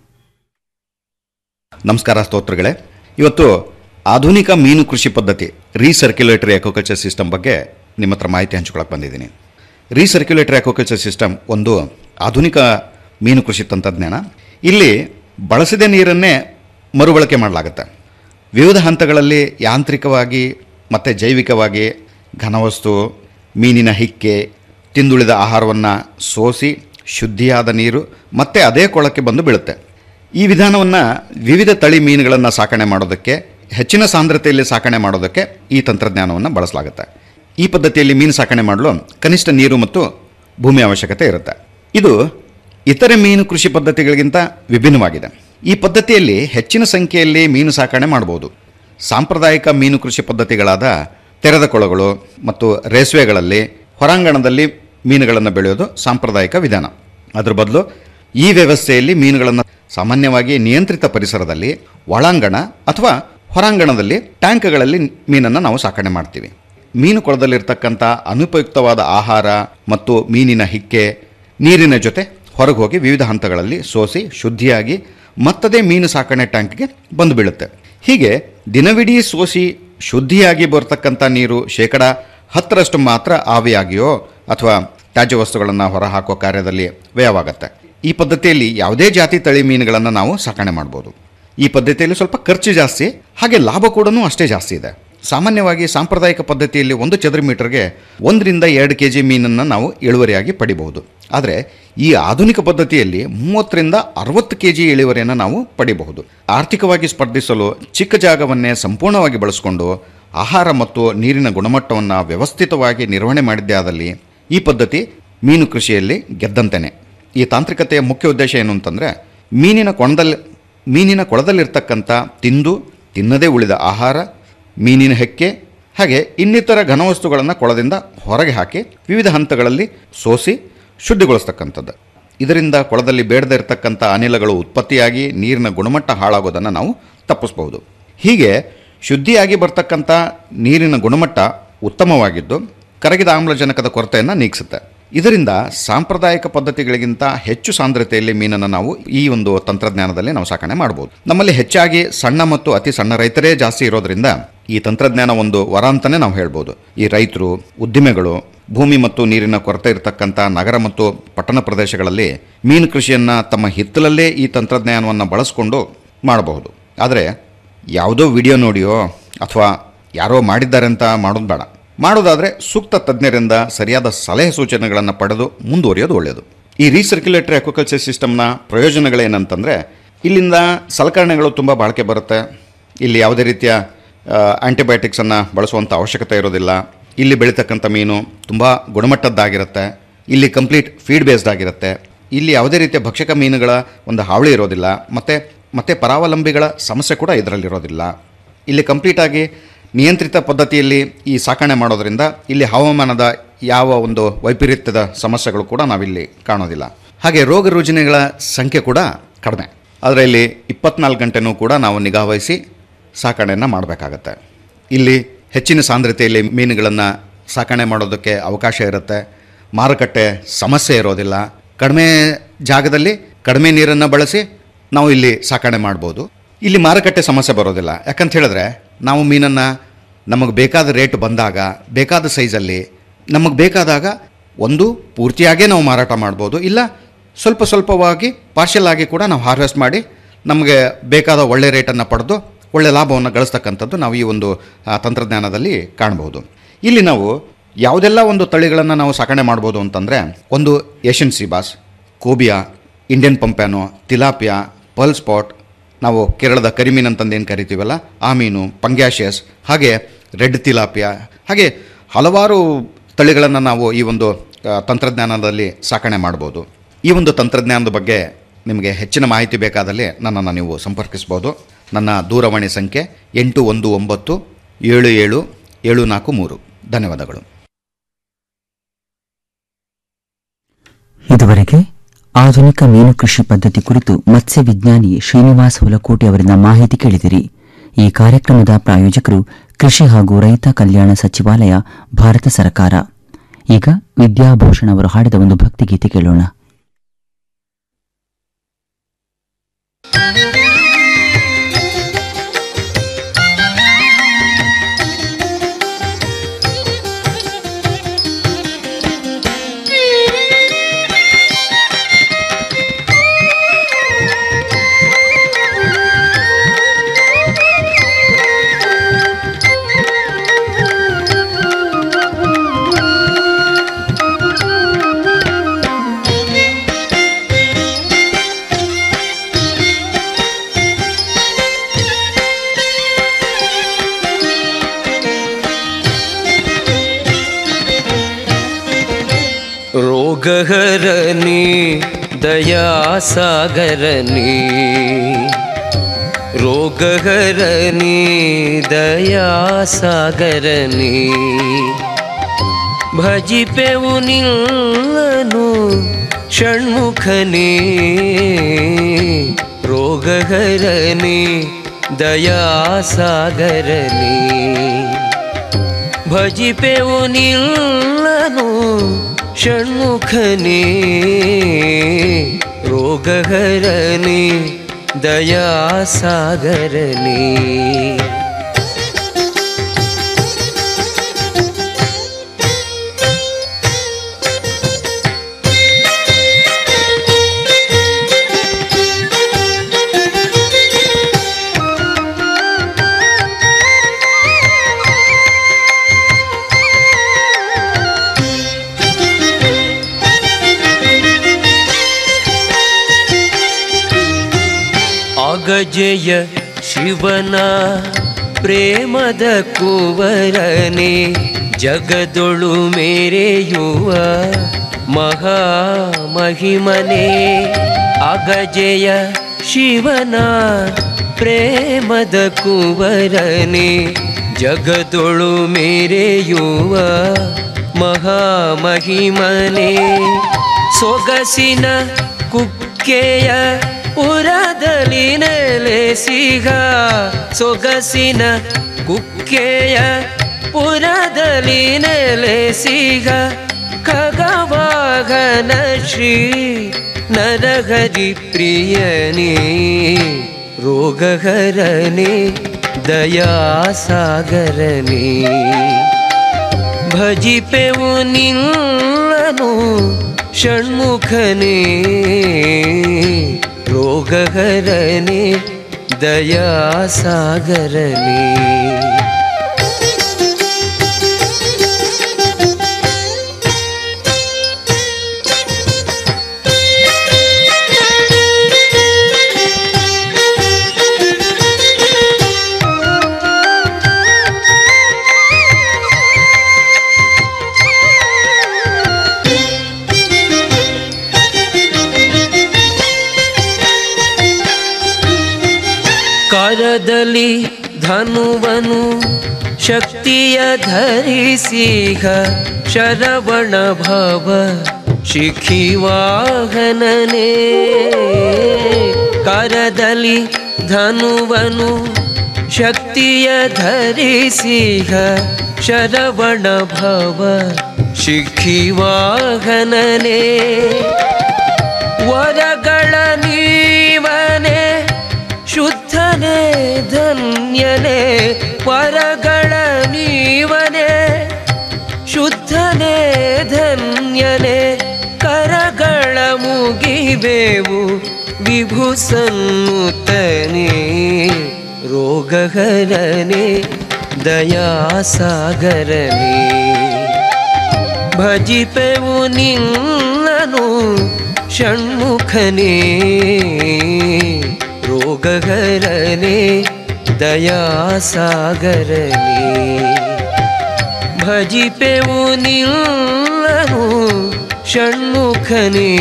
ನಮಸ್ಕಾರ ಸ್ತೋತ್ರಗಳೇ ಇವತ್ತು ಆಧುನಿಕ ಮೀನು ಕೃಷಿ ಪದ್ಧತಿ ರೀಸರ್ಕ್ಯುಲೇಟರಿ ಅಕ್ವಾಕಲ್ಚರ್ ಸಿಸ್ಟಮ್ ಬಗ್ಗೆ ನಿಮ್ಮ ಹತ್ರ ಮಾಹಿತಿ ಹಂಚ್ಕೊಳಕ್ಕೆ ಬಂದಿದ್ದೀನಿ ರೀಸರ್ಕ್ಯುಲೇಟರಿ ಅಕ್ವಾಕಲ್ಚರ್ ಸಿಸ್ಟಮ್ ಒಂದು ಆಧುನಿಕ ಮೀನು ಕೃಷಿ ತಂತ್ರಜ್ಞಾನ ಇಲ್ಲಿ ಬಳಸಿದ ನೀರನ್ನೇ ಮರುಬಳಕೆ ಮಾಡಲಾಗುತ್ತೆ ವಿವಿಧ ಹಂತಗಳಲ್ಲಿ ಯಾಂತ್ರಿಕವಾಗಿ ಮತ್ತು ಜೈವಿಕವಾಗಿ ಘನವಸ್ತು ಮೀನಿನ ಹಿಕ್ಕೆ ತಿಂದುಳಿದ ಆಹಾರವನ್ನು ಸೋಸಿ ಶುದ್ಧಿಯಾದ ನೀರು ಮತ್ತೆ ಅದೇ ಕೊಳಕ್ಕೆ ಬಂದು ಬೀಳುತ್ತೆ ಈ ವಿಧಾನವನ್ನು ವಿವಿಧ ತಳಿ ಮೀನುಗಳನ್ನು ಸಾಕಣೆ ಮಾಡೋದಕ್ಕೆ ಹೆಚ್ಚಿನ ಸಾಂದ್ರತೆಯಲ್ಲಿ ಸಾಕಣೆ ಮಾಡೋದಕ್ಕೆ ಈ ತಂತ್ರಜ್ಞಾನವನ್ನು ಬಳಸಲಾಗುತ್ತೆ ಈ ಪದ್ಧತಿಯಲ್ಲಿ ಮೀನು ಸಾಕಣೆ ಮಾಡಲು ಕನಿಷ್ಠ ನೀರು ಮತ್ತು ಭೂಮಿ ಅವಶ್ಯಕತೆ ಇರುತ್ತೆ ಇದು ಇತರೆ ಮೀನು ಕೃಷಿ ಪದ್ಧತಿಗಳಿಗಿಂತ ವಿಭಿನ್ನವಾಗಿದೆ ಈ ಪದ್ಧತಿಯಲ್ಲಿ ಹೆಚ್ಚಿನ ಸಂಖ್ಯೆಯಲ್ಲಿ ಮೀನು ಸಾಕಣೆ ಮಾಡಬಹುದು ಸಾಂಪ್ರದಾಯಿಕ ಮೀನು ಕೃಷಿ ಪದ್ಧತಿಗಳಾದ ತೆರೆದ ಕೊಳಗಳು ಮತ್ತು ರೇಸ್ವೆಗಳಲ್ಲಿ ಹೊರಾಂಗಣದಲ್ಲಿ ಮೀನುಗಳನ್ನು ಬೆಳೆಯೋದು ಸಾಂಪ್ರದಾಯಿಕ ವಿಧಾನ ಅದರ ಬದಲು ಈ ವ್ಯವಸ್ಥೆಯಲ್ಲಿ ಮೀನುಗಳನ್ನು ಸಾಮಾನ್ಯವಾಗಿ ನಿಯಂತ್ರಿತ ಪರಿಸರದಲ್ಲಿ ಒಳಾಂಗಣ ಅಥವಾ ಹೊರಾಂಗಣದಲ್ಲಿ ಟ್ಯಾಂಕ್ಗಳಲ್ಲಿ ಮೀನನ್ನು ನಾವು ಸಾಕಣೆ ಮಾಡ್ತೀವಿ ಮೀನು ಕೊಳದಲ್ಲಿರ್ತಕ್ಕಂಥ ಅನುಪಯುಕ್ತವಾದ ಆಹಾರ ಮತ್ತು ಮೀನಿನ ಹಿಕ್ಕೆ ನೀರಿನ ಜೊತೆ ಹೊರಗೆ ಹೋಗಿ ವಿವಿಧ ಹಂತಗಳಲ್ಲಿ ಸೋಸಿ ಶುದ್ಧಿಯಾಗಿ ಮತ್ತದೇ ಮೀನು ಸಾಕಣೆ ಟ್ಯಾಂಕ್ಗೆ ಬಂದು ಬೀಳುತ್ತೆ ಹೀಗೆ ದಿನವಿಡೀ ಸೋಸಿ ಶುದ್ಧಿಯಾಗಿ ಬರ್ತಕ್ಕಂಥ ನೀರು ಶೇಕಡ ಹತ್ತರಷ್ಟು ಮಾತ್ರ ಆವಿಯಾಗಿಯೋ ಅಥವಾ ತ್ಯಾಜ್ಯ ವಸ್ತುಗಳನ್ನು ಹೊರಹಾಕುವ ಕಾರ್ಯದಲ್ಲಿ ವ್ಯಯವಾಗುತ್ತೆ ಈ ಪದ್ಧತಿಯಲ್ಲಿ ಯಾವುದೇ ಜಾತಿ ತಳಿ ಮೀನುಗಳನ್ನು ನಾವು ಸಾಕಣೆ ಮಾಡ್ಬೋದು ಈ ಪದ್ಧತಿಯಲ್ಲಿ ಸ್ವಲ್ಪ ಖರ್ಚು ಜಾಸ್ತಿ ಹಾಗೆ ಲಾಭ ಕೂಡ ಅಷ್ಟೇ ಜಾಸ್ತಿ ಇದೆ ಸಾಮಾನ್ಯವಾಗಿ ಸಾಂಪ್ರದಾಯಿಕ ಪದ್ಧತಿಯಲ್ಲಿ ಒಂದು ಚದರ ಮೀಟರ್ಗೆ ಒಂದರಿಂದ ಎರಡು ಕೆ ಜಿ ಮೀನನ್ನು ನಾವು ಇಳುವರಿಯಾಗಿ ಪಡಿಬಹುದು ಆದರೆ ಈ ಆಧುನಿಕ ಪದ್ಧತಿಯಲ್ಲಿ ಮೂವತ್ತರಿಂದ ಅರವತ್ತು ಕೆ ಜಿ ಇಳುವರಿಯನ್ನು ನಾವು ಪಡಿಬಹುದು ಆರ್ಥಿಕವಾಗಿ ಸ್ಪರ್ಧಿಸಲು ಚಿಕ್ಕ ಜಾಗವನ್ನೇ ಸಂಪೂರ್ಣವಾಗಿ ಬಳಸಿಕೊಂಡು ಆಹಾರ ಮತ್ತು ನೀರಿನ ಗುಣಮಟ್ಟವನ್ನು ವ್ಯವಸ್ಥಿತವಾಗಿ ನಿರ್ವಹಣೆ ಮಾಡಿದ್ದೇ ಆದಲ್ಲಿ ಈ ಪದ್ಧತಿ ಮೀನು ಕೃಷಿಯಲ್ಲಿ ಗೆದ್ದಂತೆಯೇ ಈ ತಾಂತ್ರಿಕತೆಯ ಮುಖ್ಯ ಉದ್ದೇಶ ಏನು ಅಂತಂದರೆ ಮೀನಿನ ಕೊಣದಲ್ಲಿ ಮೀನಿನ ಕೊಳದಲ್ಲಿರ್ತಕ್ಕಂಥ ತಿಂದು ತಿನ್ನದೇ ಉಳಿದ ಆಹಾರ ಮೀನಿನ ಹೆಕ್ಕೆ ಹಾಗೆ ಇನ್ನಿತರ ಘನವಸ್ತುಗಳನ್ನು ಕೊಳದಿಂದ ಹೊರಗೆ ಹಾಕಿ ವಿವಿಧ ಹಂತಗಳಲ್ಲಿ ಸೋಸಿ ಶುದ್ಧಿಗೊಳಿಸ್ತಕ್ಕಂಥದ್ದು ಇದರಿಂದ ಕೊಳದಲ್ಲಿ ಬೇಡದೇ ಇರತಕ್ಕಂಥ ಅನಿಲಗಳು ಉತ್ಪತ್ತಿಯಾಗಿ ನೀರಿನ ಗುಣಮಟ್ಟ ಹಾಳಾಗೋದನ್ನು ನಾವು ತಪ್ಪಿಸಬಹುದು ಹೀಗೆ ಶುದ್ಧಿಯಾಗಿ ಬರ್ತಕ್ಕಂಥ ನೀರಿನ ಗುಣಮಟ್ಟ ಉತ್ತಮವಾಗಿದ್ದು ಕರಗಿದ ಆಮ್ಲಜನಕದ ಕೊರತೆಯನ್ನು ನೀಗಿಸುತ್ತೆ ಇದರಿಂದ ಸಾಂಪ್ರದಾಯಿಕ ಪದ್ಧತಿಗಳಿಗಿಂತ ಹೆಚ್ಚು ಸಾಂದ್ರತೆಯಲ್ಲಿ ಮೀನನ್ನು ನಾವು ಈ ಒಂದು ತಂತ್ರಜ್ಞಾನದಲ್ಲಿ ನಾವು ಸಾಕಣೆ ಮಾಡಬಹುದು ನಮ್ಮಲ್ಲಿ ಹೆಚ್ಚಾಗಿ ಸಣ್ಣ ಮತ್ತು ಅತಿ ಸಣ್ಣ ರೈತರೇ ಜಾಸ್ತಿ ಇರೋದ್ರಿಂದ ಈ ತಂತ್ರಜ್ಞಾನ ಒಂದು ವರ ಅಂತಲೇ ನಾವು ಹೇಳ್ಬೋದು ಈ ರೈತರು ಉದ್ದಿಮೆಗಳು ಭೂಮಿ ಮತ್ತು ನೀರಿನ ಕೊರತೆ ಇರತಕ್ಕಂಥ ನಗರ ಮತ್ತು ಪಟ್ಟಣ ಪ್ರದೇಶಗಳಲ್ಲಿ ಮೀನು ಕೃಷಿಯನ್ನು ತಮ್ಮ ಹಿತ್ತಲಲ್ಲೇ ಈ ತಂತ್ರಜ್ಞಾನವನ್ನು ಬಳಸಿಕೊಂಡು ಮಾಡಬಹುದು ಆದರೆ ಯಾವುದೋ ವಿಡಿಯೋ ನೋಡಿಯೋ ಅಥವಾ ಯಾರೋ ಮಾಡಿದ್ದಾರೆ ಅಂತ ಮಾಡೋದು ಬೇಡ ಮಾಡೋದಾದರೆ ಸೂಕ್ತ ತಜ್ಞರಿಂದ ಸರಿಯಾದ ಸಲಹೆ ಸೂಚನೆಗಳನ್ನು ಪಡೆದು ಮುಂದುವರಿಯೋದು ಒಳ್ಳೆಯದು ಈ ರೀಸರ್ಕ್ಯುಲೇಟರಿ ಅಕ್ವಾಕಲ್ಚರ್ ಸಿಸ್ಟಮ್ನ ಪ್ರಯೋಜನಗಳೇನಂತಂದರೆ ಇಲ್ಲಿಂದ ಸಲಕರಣೆಗಳು ತುಂಬ ಬಾಳಿಕೆ ಬರುತ್ತೆ ಇಲ್ಲಿ ಯಾವುದೇ ರೀತಿಯ ಆ್ಯಂಟಿಬಯೋಟಿಕ್ಸನ್ನು ಬಳಸುವಂಥ ಅವಶ್ಯಕತೆ ಇರೋದಿಲ್ಲ ಇಲ್ಲಿ ಬೆಳೀತಕ್ಕಂಥ ಮೀನು ತುಂಬ ಗುಣಮಟ್ಟದ್ದಾಗಿರುತ್ತೆ ಇಲ್ಲಿ ಕಂಪ್ಲೀಟ್ ಫೀಡ್ ಬೇಸ್ಡ್ ಆಗಿರುತ್ತೆ ಇಲ್ಲಿ ಯಾವುದೇ ರೀತಿಯ ಭಕ್ಷಕ ಮೀನುಗಳ ಒಂದು ಹಾವಳಿ ಇರೋದಿಲ್ಲ ಮತ್ತು ಮತ್ತು ಪರಾವಲಂಬಿಗಳ ಸಮಸ್ಯೆ ಕೂಡ ಇದರಲ್ಲಿರೋದಿಲ್ಲ ಇಲ್ಲಿ ಕಂಪ್ಲೀಟಾಗಿ ನಿಯಂತ್ರಿತ ಪದ್ಧತಿಯಲ್ಲಿ ಈ ಸಾಕಣೆ ಮಾಡೋದರಿಂದ ಇಲ್ಲಿ ಹವಾಮಾನದ ಯಾವ ಒಂದು ವೈಪರೀತ್ಯದ ಸಮಸ್ಯೆಗಳು ಕೂಡ ನಾವಿಲ್ಲಿ ಕಾಣೋದಿಲ್ಲ ಹಾಗೆ ರೋಗ ರುಜಿನಗಳ ಸಂಖ್ಯೆ ಕೂಡ ಕಡಿಮೆ ಆದರೆ ಇಲ್ಲಿ ಇಪ್ಪತ್ನಾಲ್ಕು ಗಂಟೆನೂ ಕೂಡ ನಾವು ನಿಗಾವಹಿಸಿ ಸಾಕಣೆಯನ್ನು ಮಾಡಬೇಕಾಗತ್ತೆ ಇಲ್ಲಿ ಹೆಚ್ಚಿನ ಸಾಂದ್ರತೆಯಲ್ಲಿ ಮೀನುಗಳನ್ನು ಸಾಕಣೆ ಮಾಡೋದಕ್ಕೆ ಅವಕಾಶ ಇರುತ್ತೆ ಮಾರುಕಟ್ಟೆ ಸಮಸ್ಯೆ ಇರೋದಿಲ್ಲ ಕಡಿಮೆ ಜಾಗದಲ್ಲಿ ಕಡಿಮೆ ನೀರನ್ನು ಬಳಸಿ ನಾವು ಇಲ್ಲಿ ಸಾಕಣೆ ಮಾಡ್ಬೋದು ಇಲ್ಲಿ ಮಾರುಕಟ್ಟೆ ಸಮಸ್ಯೆ ಬರೋದಿಲ್ಲ ಯಾಕಂತ ಹೇಳಿದ್ರೆ ನಾವು ಮೀನನ್ನು ನಮಗೆ ಬೇಕಾದ ರೇಟ್ ಬಂದಾಗ ಬೇಕಾದ ಸೈಜಲ್ಲಿ ನಮಗೆ ಬೇಕಾದಾಗ ಒಂದು ಪೂರ್ತಿಯಾಗೇ ನಾವು ಮಾರಾಟ ಮಾಡ್ಬೋದು ಇಲ್ಲ ಸ್ವಲ್ಪ ಸ್ವಲ್ಪವಾಗಿ ಪಾರ್ಷಿಯಲ್ ಆಗಿ ಕೂಡ ನಾವು ಹಾರ್ವೆಸ್ಟ್ ಮಾಡಿ ನಮಗೆ ಬೇಕಾದ ಒಳ್ಳೆ ರೇಟನ್ನು ಪಡೆದು ಒಳ್ಳೆ ಲಾಭವನ್ನು ಗಳಿಸ್ತಕ್ಕಂಥದ್ದು ನಾವು ಈ ಒಂದು ಆ, ತಂತ್ರಜ್ಞಾನದಲ್ಲಿ ಕಾಣಬಹುದು ಇಲ್ಲಿ ನಾವು ಯಾವುದೆಲ್ಲ ಒಂದು ತಳಿಗಳನ್ನು ನಾವು ಸಾಕಣೆ ಮಾಡ್ಬೋದು ಅಂತಂದರೆ ಒಂದು Asian seabass cobia Indian pompano tilapia pearl spot ನಾವು ಕೇರಳದ ಕರಿಮೀನು ಅಂತಂದು ಏನು ಕರಿತೀವಲ್ಲ ಆ ಮೀನು ಪಂಗ್ಯಾಷಿಯಸ್ ಹಾಗೆ ರೆಡ್ ತಿಲಾಪಿಯಾ ಹಾಗೆ ಹಲವಾರು ತಳಿಗಳನ್ನು ನಾವು ಈ ಒಂದು ಆ, ತಂತ್ರಜ್ಞಾನದಲ್ಲಿ ಸಾಕಣೆ ಮಾಡ್ಬೋದು ಈ ಒಂದು ತಂತ್ರಜ್ಞಾನದ ಬಗ್ಗೆ ನಿಮಗೆ ಹೆಚ್ಚಿನ ಮಾಹಿತಿ ಬೇಕಾದಲ್ಲಿ ನನ್ನನ್ನು ನೀವು ಸಂಪರ್ಕಿಸ್ಬೋದು ನನ್ನ ದೂರವಾಣಿ ಸಂಖ್ಯೆ ಎಂಟು ಒಂದು ಒಂಬತ್ತು ಏಳು ಏಳು ಏಳು ನಾಲ್ಕು ಮೂರು ಧನ್ಯವಾದಗಳು ಇದುವರೆಗೆ ಆಧುನಿಕ ಮೀನು ಕೃಷಿ ಪದ್ಧತಿ ಕುರಿತು ಮತ್ಸ್ಯ ವಿಜ್ಞಾನಿ ಶ್ರೀನಿವಾಸ್ ಹುಲಕೋಟಿ ಅವರಿಂದ ಮಾಹಿತಿ ಕೇಳಿದಿರಿ ಈ ಕಾರ್ಯಕ್ರಮದ ಪ್ರಾಯೋಜಕರು ಕೃಷಿ ಹಾಗೂ ರೈತ ಕಲ್ಯಾಣ ಸಚಿವಾಲಯ ಭಾರತ ಸರ್ಕಾರ ಈಗ ವಿದ್ಯಾಭೂಷಣ್ ಅವರು ಹಾಡಿದ ಒಂದು ಭಕ್ತಿಗೀತೆ ಕೇಳೋಣ रोगहरणी दयासागरणी रोगहरणी दयासागरणी ಭಜಿಪೆವು ನಿಲ್ಲನು ಷಣ್ಮುಖನೇ ರೋಗಹರನೇ ದಯಾಸಾಗರನೇ ಭಜಿಪೆವು ನಿಲ್ಲನು ಷಣ್ಮುಖನೇ ರೋಗಹರನೇ ದಯಾಸಾಗರನೇ ಅಗಜಯ ಶಿವನ ಪ್ರೇಮದ ಕುವರನೆ ಜಗದೊಳು ಮೇರೆಯುವ ಮಹಾಮಹಿಮನೆ ಅಗಜಯ ಶಿವನ ಪ್ರೇಮದ ಕುವರನೆ ಜಗದೊಳು ಮೇರೆಯುವ ಮಹಾಮಹಿಮನೆ ಸೊಗಸಿನ ಕುಕ್ಕೆಯ ಉರದಲ್ಲಿ ನೆಲೆಸಿಗ ಸೊಗಸಿನ ಕುಕ್ಕೆಯ ಪುರದಲ್ಲಿ ನೆಲೆಸಿಗ ಖಗವಾಹನ ಶ್ರೀ ನರಹರಿ ಪ್ರಿಯನೇ ರೋಗಹರನೇ ದಯಾಸಾಗರನೇ ಭಜಿಪೆವು ನಿಲ್ಲನು ಷಣ್ಮುಖನೇ ರೋಗಹರನೇ ದಯಾಸಾಗರನೇ ಕರದಲ್ಲಿ ಧನುವನು ಶಕ್ತಿಯ ಧರಿಸಿಗ ಶರವಣ ಭವ ಶಿಖಿವಾಹನನೇ ಕರದಲ್ಲಿ ಧನುವನು ಶಕ್ತಿಯ ಧರಿಸಿಗ ಶರವಣ ಭವ ಶಿಖಿವಾಹನನೇ ವರಗಳ ನೀವನೇ ಶುದ್ಧನೇ ಧನ್ಯನೇ ವರಗಳ ನೀವನೇ ಶುದ್ಧನೇ ಧನ್ಯನೇ ಕರಗಳ ಮುಗಿಬೇವು विभुसन्मुतने रोगहरने दयासागरने ಭಜಿಪೆವು ನಿನ್ನನು ಷಣ್ಮುಖನೇ ರೋಗಹರನೆ ದಯಾಸಾಗರನೆ ಭಜಿಪೆವು ನಿನ್ನನು ಷಣ್ಮುಖನೇ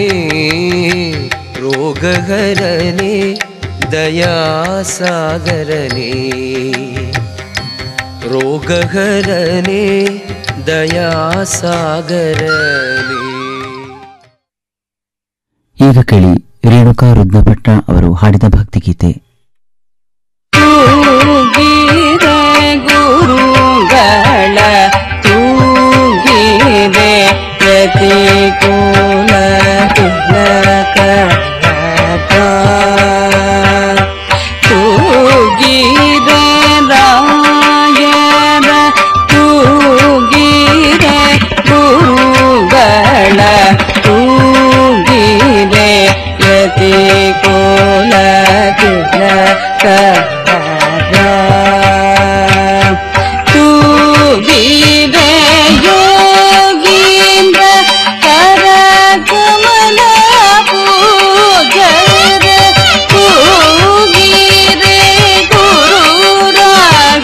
ರೋಗಹರನೆ ದಯಾಸಾಗರನೆ ರೋಗಹರನೆ ದಯಾಸಾಗರನೆ ಈಗ ಕೇಳಿ ರೇಣುಕಾ ರುದ್ರಭಟ್ಟ ಅವರು ಹಾಡಿದ ಭಕ್ತಿಗೀತೆ ತೂಗಿದ ಗುರುಗಳ ತೂಗಿದೆ ಪ್ರತಿಕೂಲ ತಿಲಕ ತೂಗಿದ ರಾಯರ ತೂಗಿದ ಗುರುಗಳ ತೂಗಿದೆ ಪ್ರತಿಕೂಲ ತಿಲಕ ತೂಗಿದೆ ಯೋಗೀಂದ್ರ ಕರ ಕಮಲ ಪೂಜರ ತೂಗಿರೆ ಗುರು ರಾಗ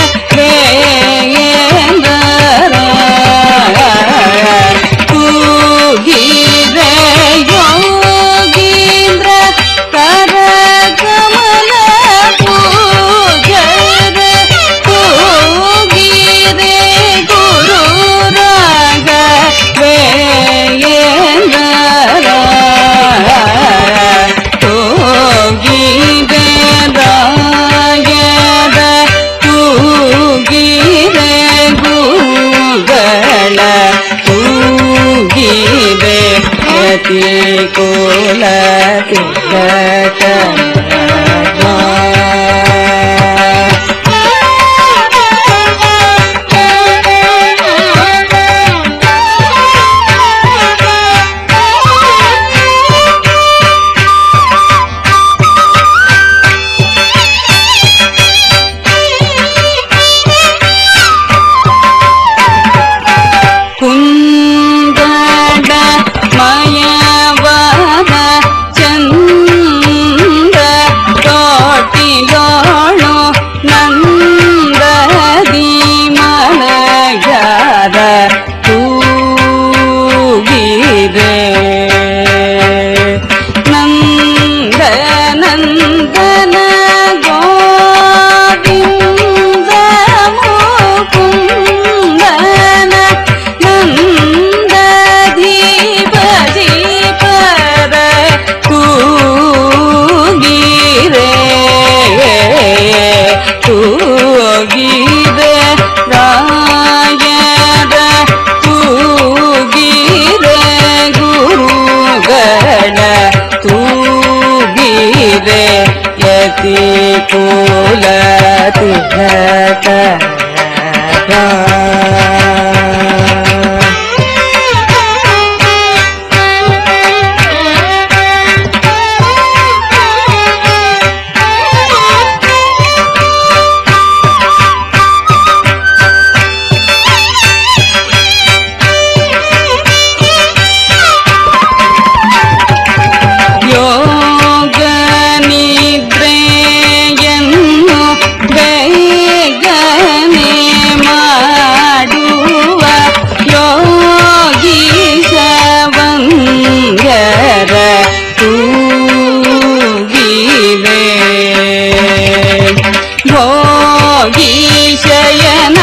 ತೂಗಿರೆ ಯೋಗೀಂದ್ರ ಕರ ಕಮಲ ಪೂಜರ ತೂಗಿರೆ ಗುರು ರಾಗ ತೂಗಿದೆ ರಾಯರ ತೂಗಿದೆ ಗುರುಗಳ ತೂಗಿದೆ ಪ್ರತಿಕೂಲ ತಿಲಕ ಕುಂದಡ ಮಯವಾದ ಚಂದ ತೋಟಿಲೋಳು ನಂದದಿ ಮಲಗಾದ ತೂಗಿದೆ ನಂದ ನಂದನ ಗೋವಿಂದ ಮುಕುಂದನ ನಂದ ದೀಪ ದೀಪದ ತೂಗಿರೆ ತೂಗಿರೆ ರಾಯದ ತೂಗಿರೆ ಗುರುಗಳ ತೂಗಿರೆ ಯತಿ ಕುಲ ತಿಲಕ ಯೋಗ ನಿದ್ರೆಯನ್ನು ಬೇಗನೆ ಮಾಡುವ ಯೋಗಿ ಸವಂಗರ ತೂಗಿವೆ ಭೋಗಿ ಶಯನ